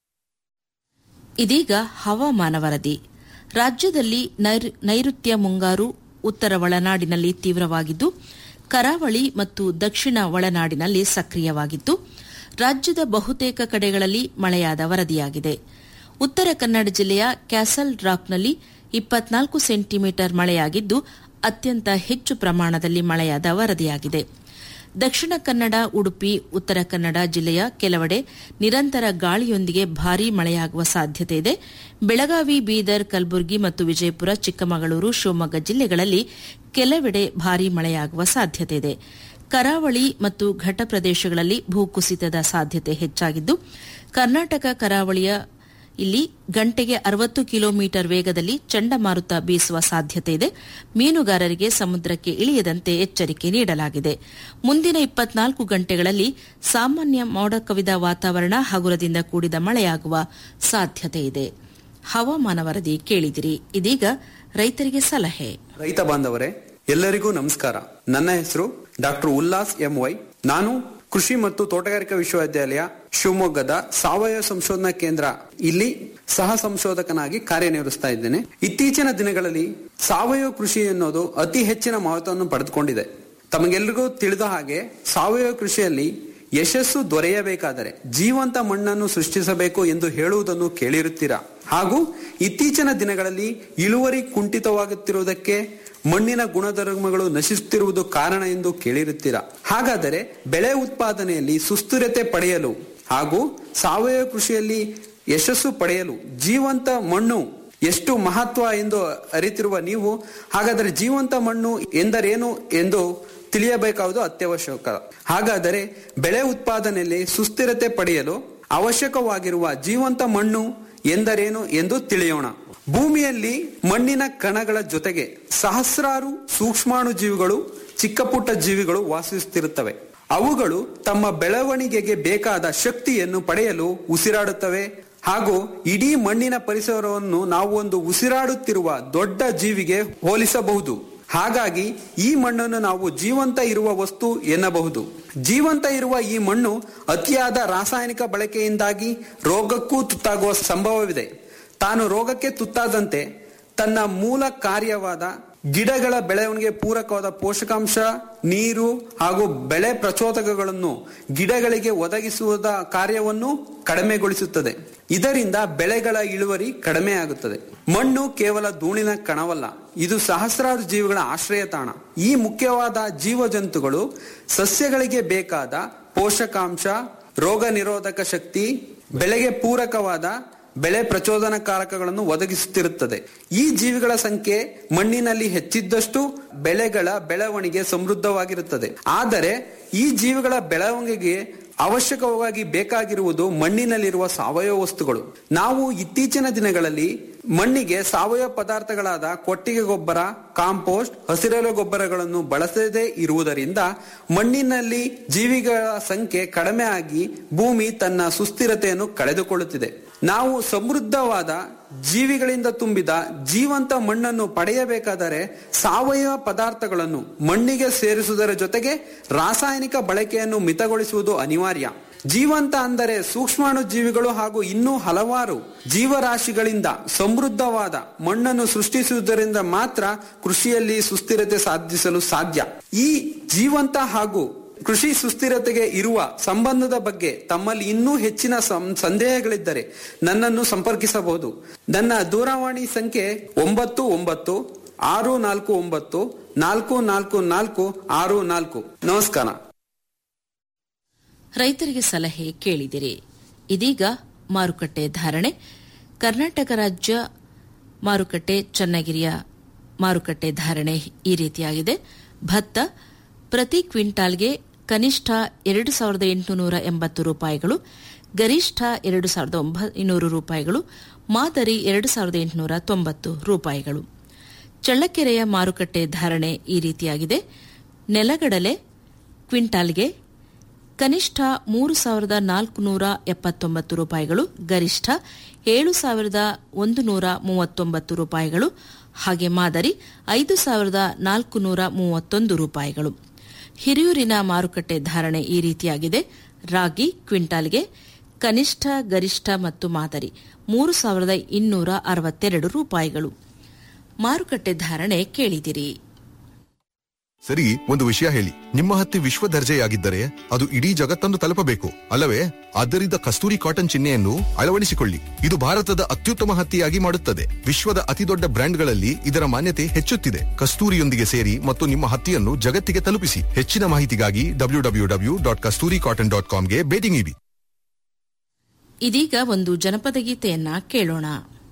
ಇದೀಗ ಹವಾಮಾನ ವರದಿ ರಾಜ್ಯದಲ್ಲಿ ನೈರ್- ನೈಋತ್ಯ ಮುಂಗಾರು ಉತ್ತರ ಒಳನಾಡಿನಲ್ಲಿ ತೀವ್ರವಾಗಿದ್ದು ಕರಾವಳಿ ಮತ್ತು ದಕ್ಷಿಣ ಒಳನಾಡಿನಲ್ಲಿ ಸಕ್ರಿಯವಾಗಿದ್ದು ರಾಜ್ಯದ ಬಹುತೇಕ ಕಡೆಗಳಲ್ಲಿ ಮಳೆಯಾದ ವರದಿಯಾಗಿದೆ ಉತ್ತರ ಕನ್ನಡ ಜಿಲ್ಲೆಯ ಕ್ಯಾಸಲ್ ರಾಕ್ನಲ್ಲಿ ಇಪ್ಪತ್ನಾಲ್ಕು ಸೆಂಟಿಮೀಟರ್ ಮಳೆಯಾಗಿದ್ದು ಅತ್ಯಂತ ಹೆಚ್ಚು ಪ್ರಮಾಣದಲ್ಲಿ ಮಳೆಯಾದ ವರದಿಯಾಗಿದೆ ದಕ್ಷಿಣ ಕನ್ನಡ ಉಡುಪಿ ಉತ್ತರ ಕನ್ನಡ ಜಿಲ್ಲೆಯ ಕೆಲವೆಡೆ ನಿರಂತರ ಗಾಳಿಯೊಂದಿಗೆ ಭಾರೀ ಮಳೆಯಾಗುವ ಸಾಧ್ಯತೆ ಇದೆ ಬೆಳಗಾವಿ ಬೀದರ್ ಕಲಬುರಗಿ ಮತ್ತು ವಿಜಯಪುರ ಚಿಕ್ಕಮಗಳೂರು ಶಿವಮೊಗ್ಗ ಜಿಲ್ಲೆಗಳಲ್ಲಿ ಕೆಲವೆಡೆ ಭಾರೀ ಮಳೆಯಾಗುವ ಸಾಧ್ಯತೆ ಇದೆ ಕರಾವಳಿ ಮತ್ತು ಘಟ್ಟ ಪ್ರದೇಶಗಳಲ್ಲಿ ಭೂಕುಸಿತದ ಸಾಧ್ಯತೆ ಹೆಚ್ಚಾಗಿದ್ದು ಕರ್ನಾಟಕ ಕರಾವಳಿಯ ಇಲ್ಲಿ ಗಂಟೆಗೆ ಅರವತ್ತು ಕಿಲೋಮೀಟರ್ ವೇಗದಲ್ಲಿ ಚಂಡಮಾರುತ ಬೀಸುವ ಸಾಧ್ಯತೆ ಇದೆ ಮೀನುಗಾರರಿಗೆ ಸಮುದ್ರಕ್ಕೆ ಇಳಿಯದಂತೆ ಎಚ್ಚರಿಕೆ ನೀಡಲಾಗಿದೆ ಮುಂದಿನ ಇಪ್ಪತ್ನಾಲ್ಕು ಗಂಟೆಗಳಲ್ಲಿ ಸಾಮಾನ್ಯ ಮೋಡ ಕವಿದ ವಾತಾವರಣ ಹಗುರದಿಂದ ಕೂಡಿದ ಮಳೆಯಾಗುವ ಸಾಧ್ಯತೆ ಇದೆ ಹವಾಮಾನ ವರದಿ ಕೇಳಿದಿರಿ ಇದೀಗ ರೈತರಿಗೆ ಸಲಹೆ ರೈತ ಬಾಂಧವರೇ ಎಲ್ಲರಿಗೂ ನಮಸ್ಕಾರ ನನ್ನ ಹೆಸರು ಡಾಕ್ಟರ್ ಉಲ್ಲಾಸ್ ಎಂ ವೈ ನಾನು ಕೃಷಿ ಮತ್ತು ತೋಟಗಾರಿಕಾ ವಿಶ್ವವಿದ್ಯಾಲಯ ಶಿವಮೊಗ್ಗದ ಸಾವಯವ ಸಂಶೋಧನಾ ಕೇಂದ್ರ ಇಲ್ಲಿ ಸಹ ಸಂಶೋಧಕನಾಗಿ ಕಾರ್ಯನಿರ್ವಹಿಸ್ತಾ ಇದ್ದೇನೆ ಇತ್ತೀಚಿನ ದಿನಗಳಲ್ಲಿ ಸಾವಯವ ಕೃಷಿ ಎನ್ನುವುದು ಅತಿ ಹೆಚ್ಚಿನ ಮಹತ್ವವನ್ನು ಪಡೆದುಕೊಂಡಿದೆ ತಮಗೆಲ್ಲರಿಗೂ ತಿಳಿದ ಹಾಗೆ ಸಾವಯವ ಕೃಷಿಯಲ್ಲಿ ಯಶಸ್ಸು ದೊರೆಯಬೇಕಾದರೆ ಜೀವಂತ ಮಣ್ಣನ್ನು ಸೃಷ್ಟಿಸಬೇಕು ಎಂದು ಹೇಳುವುದನ್ನು ಕೇಳಿರುತ್ತೀರಾ ಹಾಗೂ ಇತ್ತೀಚಿನ ದಿನಗಳಲ್ಲಿ ಇಳುವರಿ ಕುಂಠಿತವಾಗುತ್ತಿರುವುದಕ್ಕೆ ಮಣ್ಣಿನ ಗುಣಧರ್ಮಗಳು ನಶಿಸುತ್ತಿರುವುದು ಕಾರಣ ಎಂದು ಕೇಳಿರುತ್ತೀರಾ ಹಾಗಾದರೆ ಬೆಳೆ ಉತ್ಪಾದನೆಯಲ್ಲಿ ಸುಸ್ಥಿರತೆ ಪಡೆಯಲು ಹಾಗೂ ಸಾವಯವ ಕೃಷಿಯಲ್ಲಿ ಯಶಸ್ಸು ಪಡೆಯಲು ಜೀವಂತ ಮಣ್ಣು ಎಷ್ಟು ಮಹತ್ವ ಎಂದು ಅರಿತಿರುವ ನೀವು ಹಾಗಾದರೆ ಜೀವಂತ ಮಣ್ಣು ಎಂದರೇನು ಎಂದು ತಿಳಿಯಬೇಕಾವುದು ಅತ್ಯವಶ್ಯಕ ಹಾಗಾದರೆ ಬೆಳೆ ಉತ್ಪಾದನೆಯಲ್ಲಿ ಸುಸ್ಥಿರತೆ ಪಡೆಯಲು ಅವಶ್ಯಕವಾಗಿರುವ ಜೀವಂತ ಮಣ್ಣು ಎಂದರೇನು ಎಂದು ತಿಳಿಯೋಣ ಭೂಮಿಯಲ್ಲಿ ಮಣ್ಣಿನ ಕಣಗಳ ಜೊತೆಗೆ ಸಹಸ್ರಾರು ಸೂಕ್ಷ್ಮಾಣು ಜೀವಿಗಳು ಚಿಕ್ಕ ಪುಟ್ಟ ಜೀವಿಗಳು ವಾಸಿಸುತ್ತಿರುತ್ತವೆ ಅವುಗಳು ತಮ್ಮ ಬೆಳವಣಿಗೆಗೆ ಬೇಕಾದ ಶಕ್ತಿಯನ್ನು ಪಡೆಯಲು ಉಸಿರಾಡುತ್ತವೆ ಹಾಗೂ ಇಡೀ ಮಣ್ಣಿನ ಪರಿಸರವನ್ನು ನಾವು ಒಂದು ಉಸಿರಾಡುತ್ತಿರುವ ದೊಡ್ಡ ಜೀವಿಗೆ ಹೋಲಿಸಬಹುದು ಹಾಗಾಗಿ ಈ ಮಣ್ಣನ್ನು ನಾವು ಜೀವಂತ ಇರುವ ವಸ್ತು ಎನ್ನಬಹುದು ಜೀವಂತ ಇರುವ ಈ ಮಣ್ಣು ಅತಿಯಾದ ರಾಸಾಯನಿಕ ಬಳಕೆಯಿಂದಾಗಿ ರೋಗಕ್ಕೂ ತುತ್ತಾಗುವ ಸಂಭವವಿದೆ ತಾನು ರೋಗಕ್ಕೆ ತುತ್ತಾದಂತೆ ತನ್ನ ಮೂಲ ಕಾರ್ಯವಾದ ಗಿಡಗಳ ಬೆಳವಣಿಗೆ ಪೂರಕವಾದ ಪೋಷಕಾಂಶ ನೀರು ಹಾಗೂ ಬೆಳೆ ಪ್ರಚೋದಕಗಳನ್ನು ಗಿಡಗಳಿಗೆ ಒದಗಿಸುವುದ ಕಾರ್ಯವನ್ನು ಕಡಿಮೆಗೊಳಿಸುತ್ತದೆ ಇದರಿಂದ ಬೆಳೆಗಳ ಇಳುವರಿ ಕಡಿಮೆಯಾಗುತ್ತದೆ ಮಣ್ಣು ಕೇವಲ ಧೂಳಿನ ಕಣವಲ್ಲ ಇದು ಸಹಸ್ರಾರು ಜೀವಿಗಳ ಆಶ್ರಯ ತಾಣ ಈ ಮುಖ್ಯವಾದ ಜೀವಜಂತುಗಳು ಸಸ್ಯಗಳಿಗೆ ಬೇಕಾದ ಪೋಷಕಾಂಶ ರೋಗ ನಿರೋಧಕ ಶಕ್ತಿ ಬೆಳೆಗೆ ಪೂರಕವಾದ ಬೆಳೆ ಪ್ರಚೋದನಕಾರಕಗಳನ್ನು ಒದಗಿಸುತ್ತಿರುತ್ತದೆ ಈ ಜೀವಿಗಳ ಸಂಖ್ಯೆ ಮಣ್ಣಿನಲ್ಲಿ ಹೆಚ್ಚಿದ್ದಷ್ಟು ಬೆಳೆಗಳ ಬೆಳವಣಿಗೆ ಸಮೃದ್ಧವಾಗಿರುತ್ತದೆ ಆದರೆ ಈ ಜೀವಿಗಳ ಬೆಳವಣಿಗೆಗೆ ಅವಶ್ಯಕವಾಗಿ ಬೇಕಾಗಿರುವುದು ಮಣ್ಣಿನಲ್ಲಿರುವ ಸಾವಯವ ವಸ್ತುಗಳು ನಾವು ಇತ್ತೀಚಿನ ದಿನಗಳಲ್ಲಿ ಮಣ್ಣಿಗೆ ಸಾವಯವ ಪದಾರ್ಥಗಳಾದ ಕೊಟ್ಟಿಗೆ ಗೊಬ್ಬರ ಕಾಂಪೋಸ್ಟ್ ಹಸಿರೆಲೆ ಗೊಬ್ಬರಗಳನ್ನು ಬಳಸದೇ ಇರುವುದರಿಂದ ಮಣ್ಣಿನಲ್ಲಿ ಜೀವಿಗಳ ಸಂಖ್ಯೆ ಕಡಿಮೆ ಆಗಿ ಭೂಮಿ ತನ್ನ ಸುಸ್ಥಿರತೆಯನ್ನು ಕಳೆದುಕೊಳ್ಳುತ್ತಿದೆ ನಾವು ಸಮೃದ್ಧವಾದ ಜೀವಿಗಳಿಂದ ತುಂಬಿದ ಜೀವಂತ ಮಣ್ಣನ್ನು ಪಡೆಯಬೇಕಾದರೆ ಸಾವಯವ ಪದಾರ್ಥಗಳನ್ನು ಮಣ್ಣಿಗೆ ಸೇರಿಸುವುದರ ಜೊತೆಗೆ ರಾಸಾಯನಿಕ ಬಳಕೆಯನ್ನು ಮಿತಗೊಳಿಸುವುದು ಅನಿವಾರ್ಯ ಜೀವಂತ ಅಂದರೆ ಸೂಕ್ಷ್ಮಾಣು ಜೀವಿಗಳು ಹಾಗೂ ಇನ್ನೂ ಹಲವಾರು ಜೀವರಾಶಿಗಳಿಂದ ಸಮೃದ್ಧವಾದ ಮಣ್ಣನ್ನು ಸೃಷ್ಟಿಸುವುದರಿಂದ ಮಾತ್ರ ಕೃಷಿಯಲ್ಲಿ ಸುಸ್ಥಿರತೆ ಸಾಧಿಸಲು ಸಾಧ್ಯ ಈ ಜೀವಂತ ಹಾಗೂ ಕೃಷಿ ಸುಸ್ಥಿರತೆಗೆ ಇರುವ ಸಂಬಂಧದ ಬಗ್ಗೆ ತಮ್ಮಲ್ಲಿ ಇನ್ನೂ ಹೆಚ್ಚಿನ ಸಂದೇಹಗಳಿದ್ದರೆ ನನ್ನನ್ನು ಸಂಪರ್ಕಿಸಬಹುದು ನನ್ನ ದೂರವಾಣಿ ಸಂಖ್ಯೆ ಒಂಬತ್ತು ಒಂಬತ್ತು ಆರು ನಾಲ್ಕು ಒಂಬತ್ತು ನಾಲ್ಕು ನಾಲ್ಕು ನಾಲ್ಕು ಆರು ನಾಲ್ಕು ನಮಸ್ಕಾರ ರೈತರಿಗೆ ಸಲಹೆ ಕೇಳಿದಿರಿ ಇದೀಗ ಮಾರುಕಟ್ಟೆ ಧಾರಣೆ ಕರ್ನಾಟಕ ರಾಜ್ಯ ಮಾರುಕಟ್ಟೆ ಚನ್ನಗಿರಿಯ ಮಾರುಕಟ್ಟೆ ಧಾರಣೆ ಈ ರೀತಿಯಾಗಿದೆ ಭತ್ತ ಪ್ರತಿ ಕ್ವಿಂಟಾಲ್ಗೆ ಕನಿಷ್ಠ ಎರಡು ಸಾವಿರದ ಎಂಟುನೂರ ಎಂಬತ್ತು ರೂಪಾಯಿಗಳು ಗರಿಷ್ಠ ಎರಡು ಸಾವಿರದ ಒಂಬೈನೂರು ರೂಪಾಯಿಗಳು ಮಾದರಿ ಎರಡು ಸಾವಿರದ ಎಂಟುನೂರ ತೊಂಬತ್ತು ರೂಪಾಯಿಗಳು ಚಳ್ಳಕೆರೆಯ ಮಾರುಕಟ್ಟೆ ಧಾರಣೆ ಈ ರೀತಿಯಾಗಿದೆ ನೆಲಗಡಲೆ ಕ್ವಿಂಟಾಲ್ಗೆ ಕನಿಷ್ಠ ಮೂರು ಸಾವಿರದ ನಾಲ್ಕುನೂರ ಎಪ್ಪತ್ತೊಂಬತ್ತು ರೂಪಾಯಿಗಳು ಗರಿಷ್ಠ ಏಳು ಸಾವಿರದ ಒಂದು ನೂರ ಮೂವತ್ತೊಂಬತ್ತು ರೂಪಾಯಿಗಳು ಹಾಗೆ ಮಾದರಿ ಐದು ಸಾವಿರದ ನಾಲ್ಕುನೂರ ಮೂವತ್ತೊಂದು ರೂಪಾಯಿಗಳು ಹಿರಿಯೂರಿನ ಮಾರುಕಟ್ಟೆ ಧಾರಣೆ ಈ ರೀತಿಯಾಗಿದೆ ರಾಗಿ ಕ್ವಿಂಟಾಲ್ಗೆ ಕನಿಷ್ಠ ಗರಿಷ್ಠ ಮತ್ತು ಮಾದರಿ ಮೂರು ಸಾವಿರದ ಇನ್ನೂರ ಅರವತ್ತೆರಡು ರೂಪಾಯಿಗಳು ಮಾರುಕಟ್ಟೆ ಧಾರಣೆ ಕೇಳಿದಿರಿ ಸರಿ ಒಂದು ವಿಷಯ ಹೇಳಿ ನಿಮ್ಮ ಹತ್ತಿ ವಿಶ್ವ ದರ್ಜೆಯಾಗಿದ್ದರೆ ಅದು ಇಡೀ ಜಗತ್ತನ್ನು ತಲುಪಬೇಕು ಅಲ್ಲವೇ ಆದ್ದರಿಂದ ಕಸ್ತೂರಿ ಕಾಟನ್ ಚಿಹ್ನೆಯನ್ನು ಅಳವಡಿಸಿಕೊಳ್ಳಿ ಇದು ಭಾರತದ ಅತ್ಯುತ್ತಮ ಹತ್ತಿಯಾಗಿ ಮಾಡುತ್ತದೆ ವಿಶ್ವದ ಅತಿದೊಡ್ಡ ಬ್ರ್ಯಾಂಡ್ಗಳಲ್ಲಿ ಇದರ ಮಾನ್ಯತೆ ಹೆಚ್ಚುತ್ತಿದೆ ಕಸ್ತೂರಿಯೊಂದಿಗೆ ಸೇರಿ ಮತ್ತು ನಿಮ್ಮ ಹತ್ತಿಯನ್ನು ಜಗತ್ತಿಗೆ ತಲುಪಿಸಿ ಹೆಚ್ಚಿನ ಮಾಹಿತಿಗಾಗಿ W W W dot Kasturi cotton dot ಕಾಮ್ಗೆ ಭೇಟಿ ನೀಡಿ ಇದೀಗ ಒಂದು ಜನಪದ ಗೀತೆಯನ್ನ ಕೇಳೋಣ